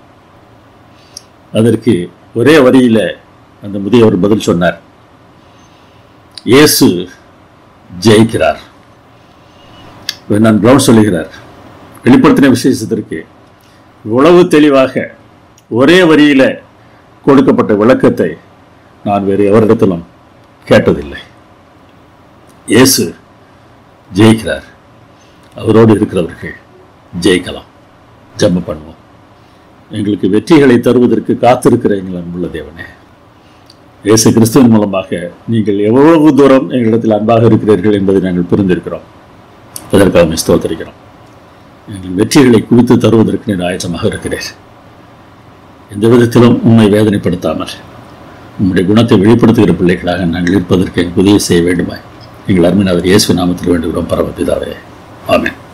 A: அதற்கு ஒரே வரியில் அந்த முதியவர் பதில் சொன்னார் இயேசு ஜெயிக்கிறார் நான் பிரவுன் சொல்லுகிறார் வெளிப்படுத்தின விசேஷத்திற்கு இவ்வளவு தெளிவாக ஒரே வரியில் கொடுக்கப்பட்ட விளக்கத்தை நான் வேறு எவரிடத்திலும் கேட்டதில்லை இயேசு ஜெயிக்கிறார் அவரோடு இருக்கிறவர்கள் ஜெயிக்கலாம் ஜம்ம பண்ணுவோம் எங்களுக்கு வெற்றிகளை தருவதற்கு காத்திருக்கிற எங்கள் அன்புள்ள தேவனே இயேசு கிறிஸ்துவின் மூலமாக நீங்கள் எவ்வளவு தூரம் எங்களிடத்தில் அன்பாக இருக்கிறீர்கள் என்பதை நாங்கள் புரிந்திருக்கிறோம் அதற்காக ஸ்தோத்தரிக்கிறோம் எங்கள் வெற்றிகளை குவித்து தருவதற்கு நீர் ஆயத்தமாக இருக்கிறீர் எந்த விதத்திலும் உண்மை வேதனைப்படுத்தாமல் உம்முடைய குணத்தை வெளிப்படுத்துகிற பிள்ளைகளாக நாங்கள் இருப்பதற்கு எனக்கு உதவி செய்ய வேண்டுமாய் எங்கள் அருமைநாதர் இயேசு நாமத்தில் வேண்டுகிறோம் பரமபிதாவே ஆமென்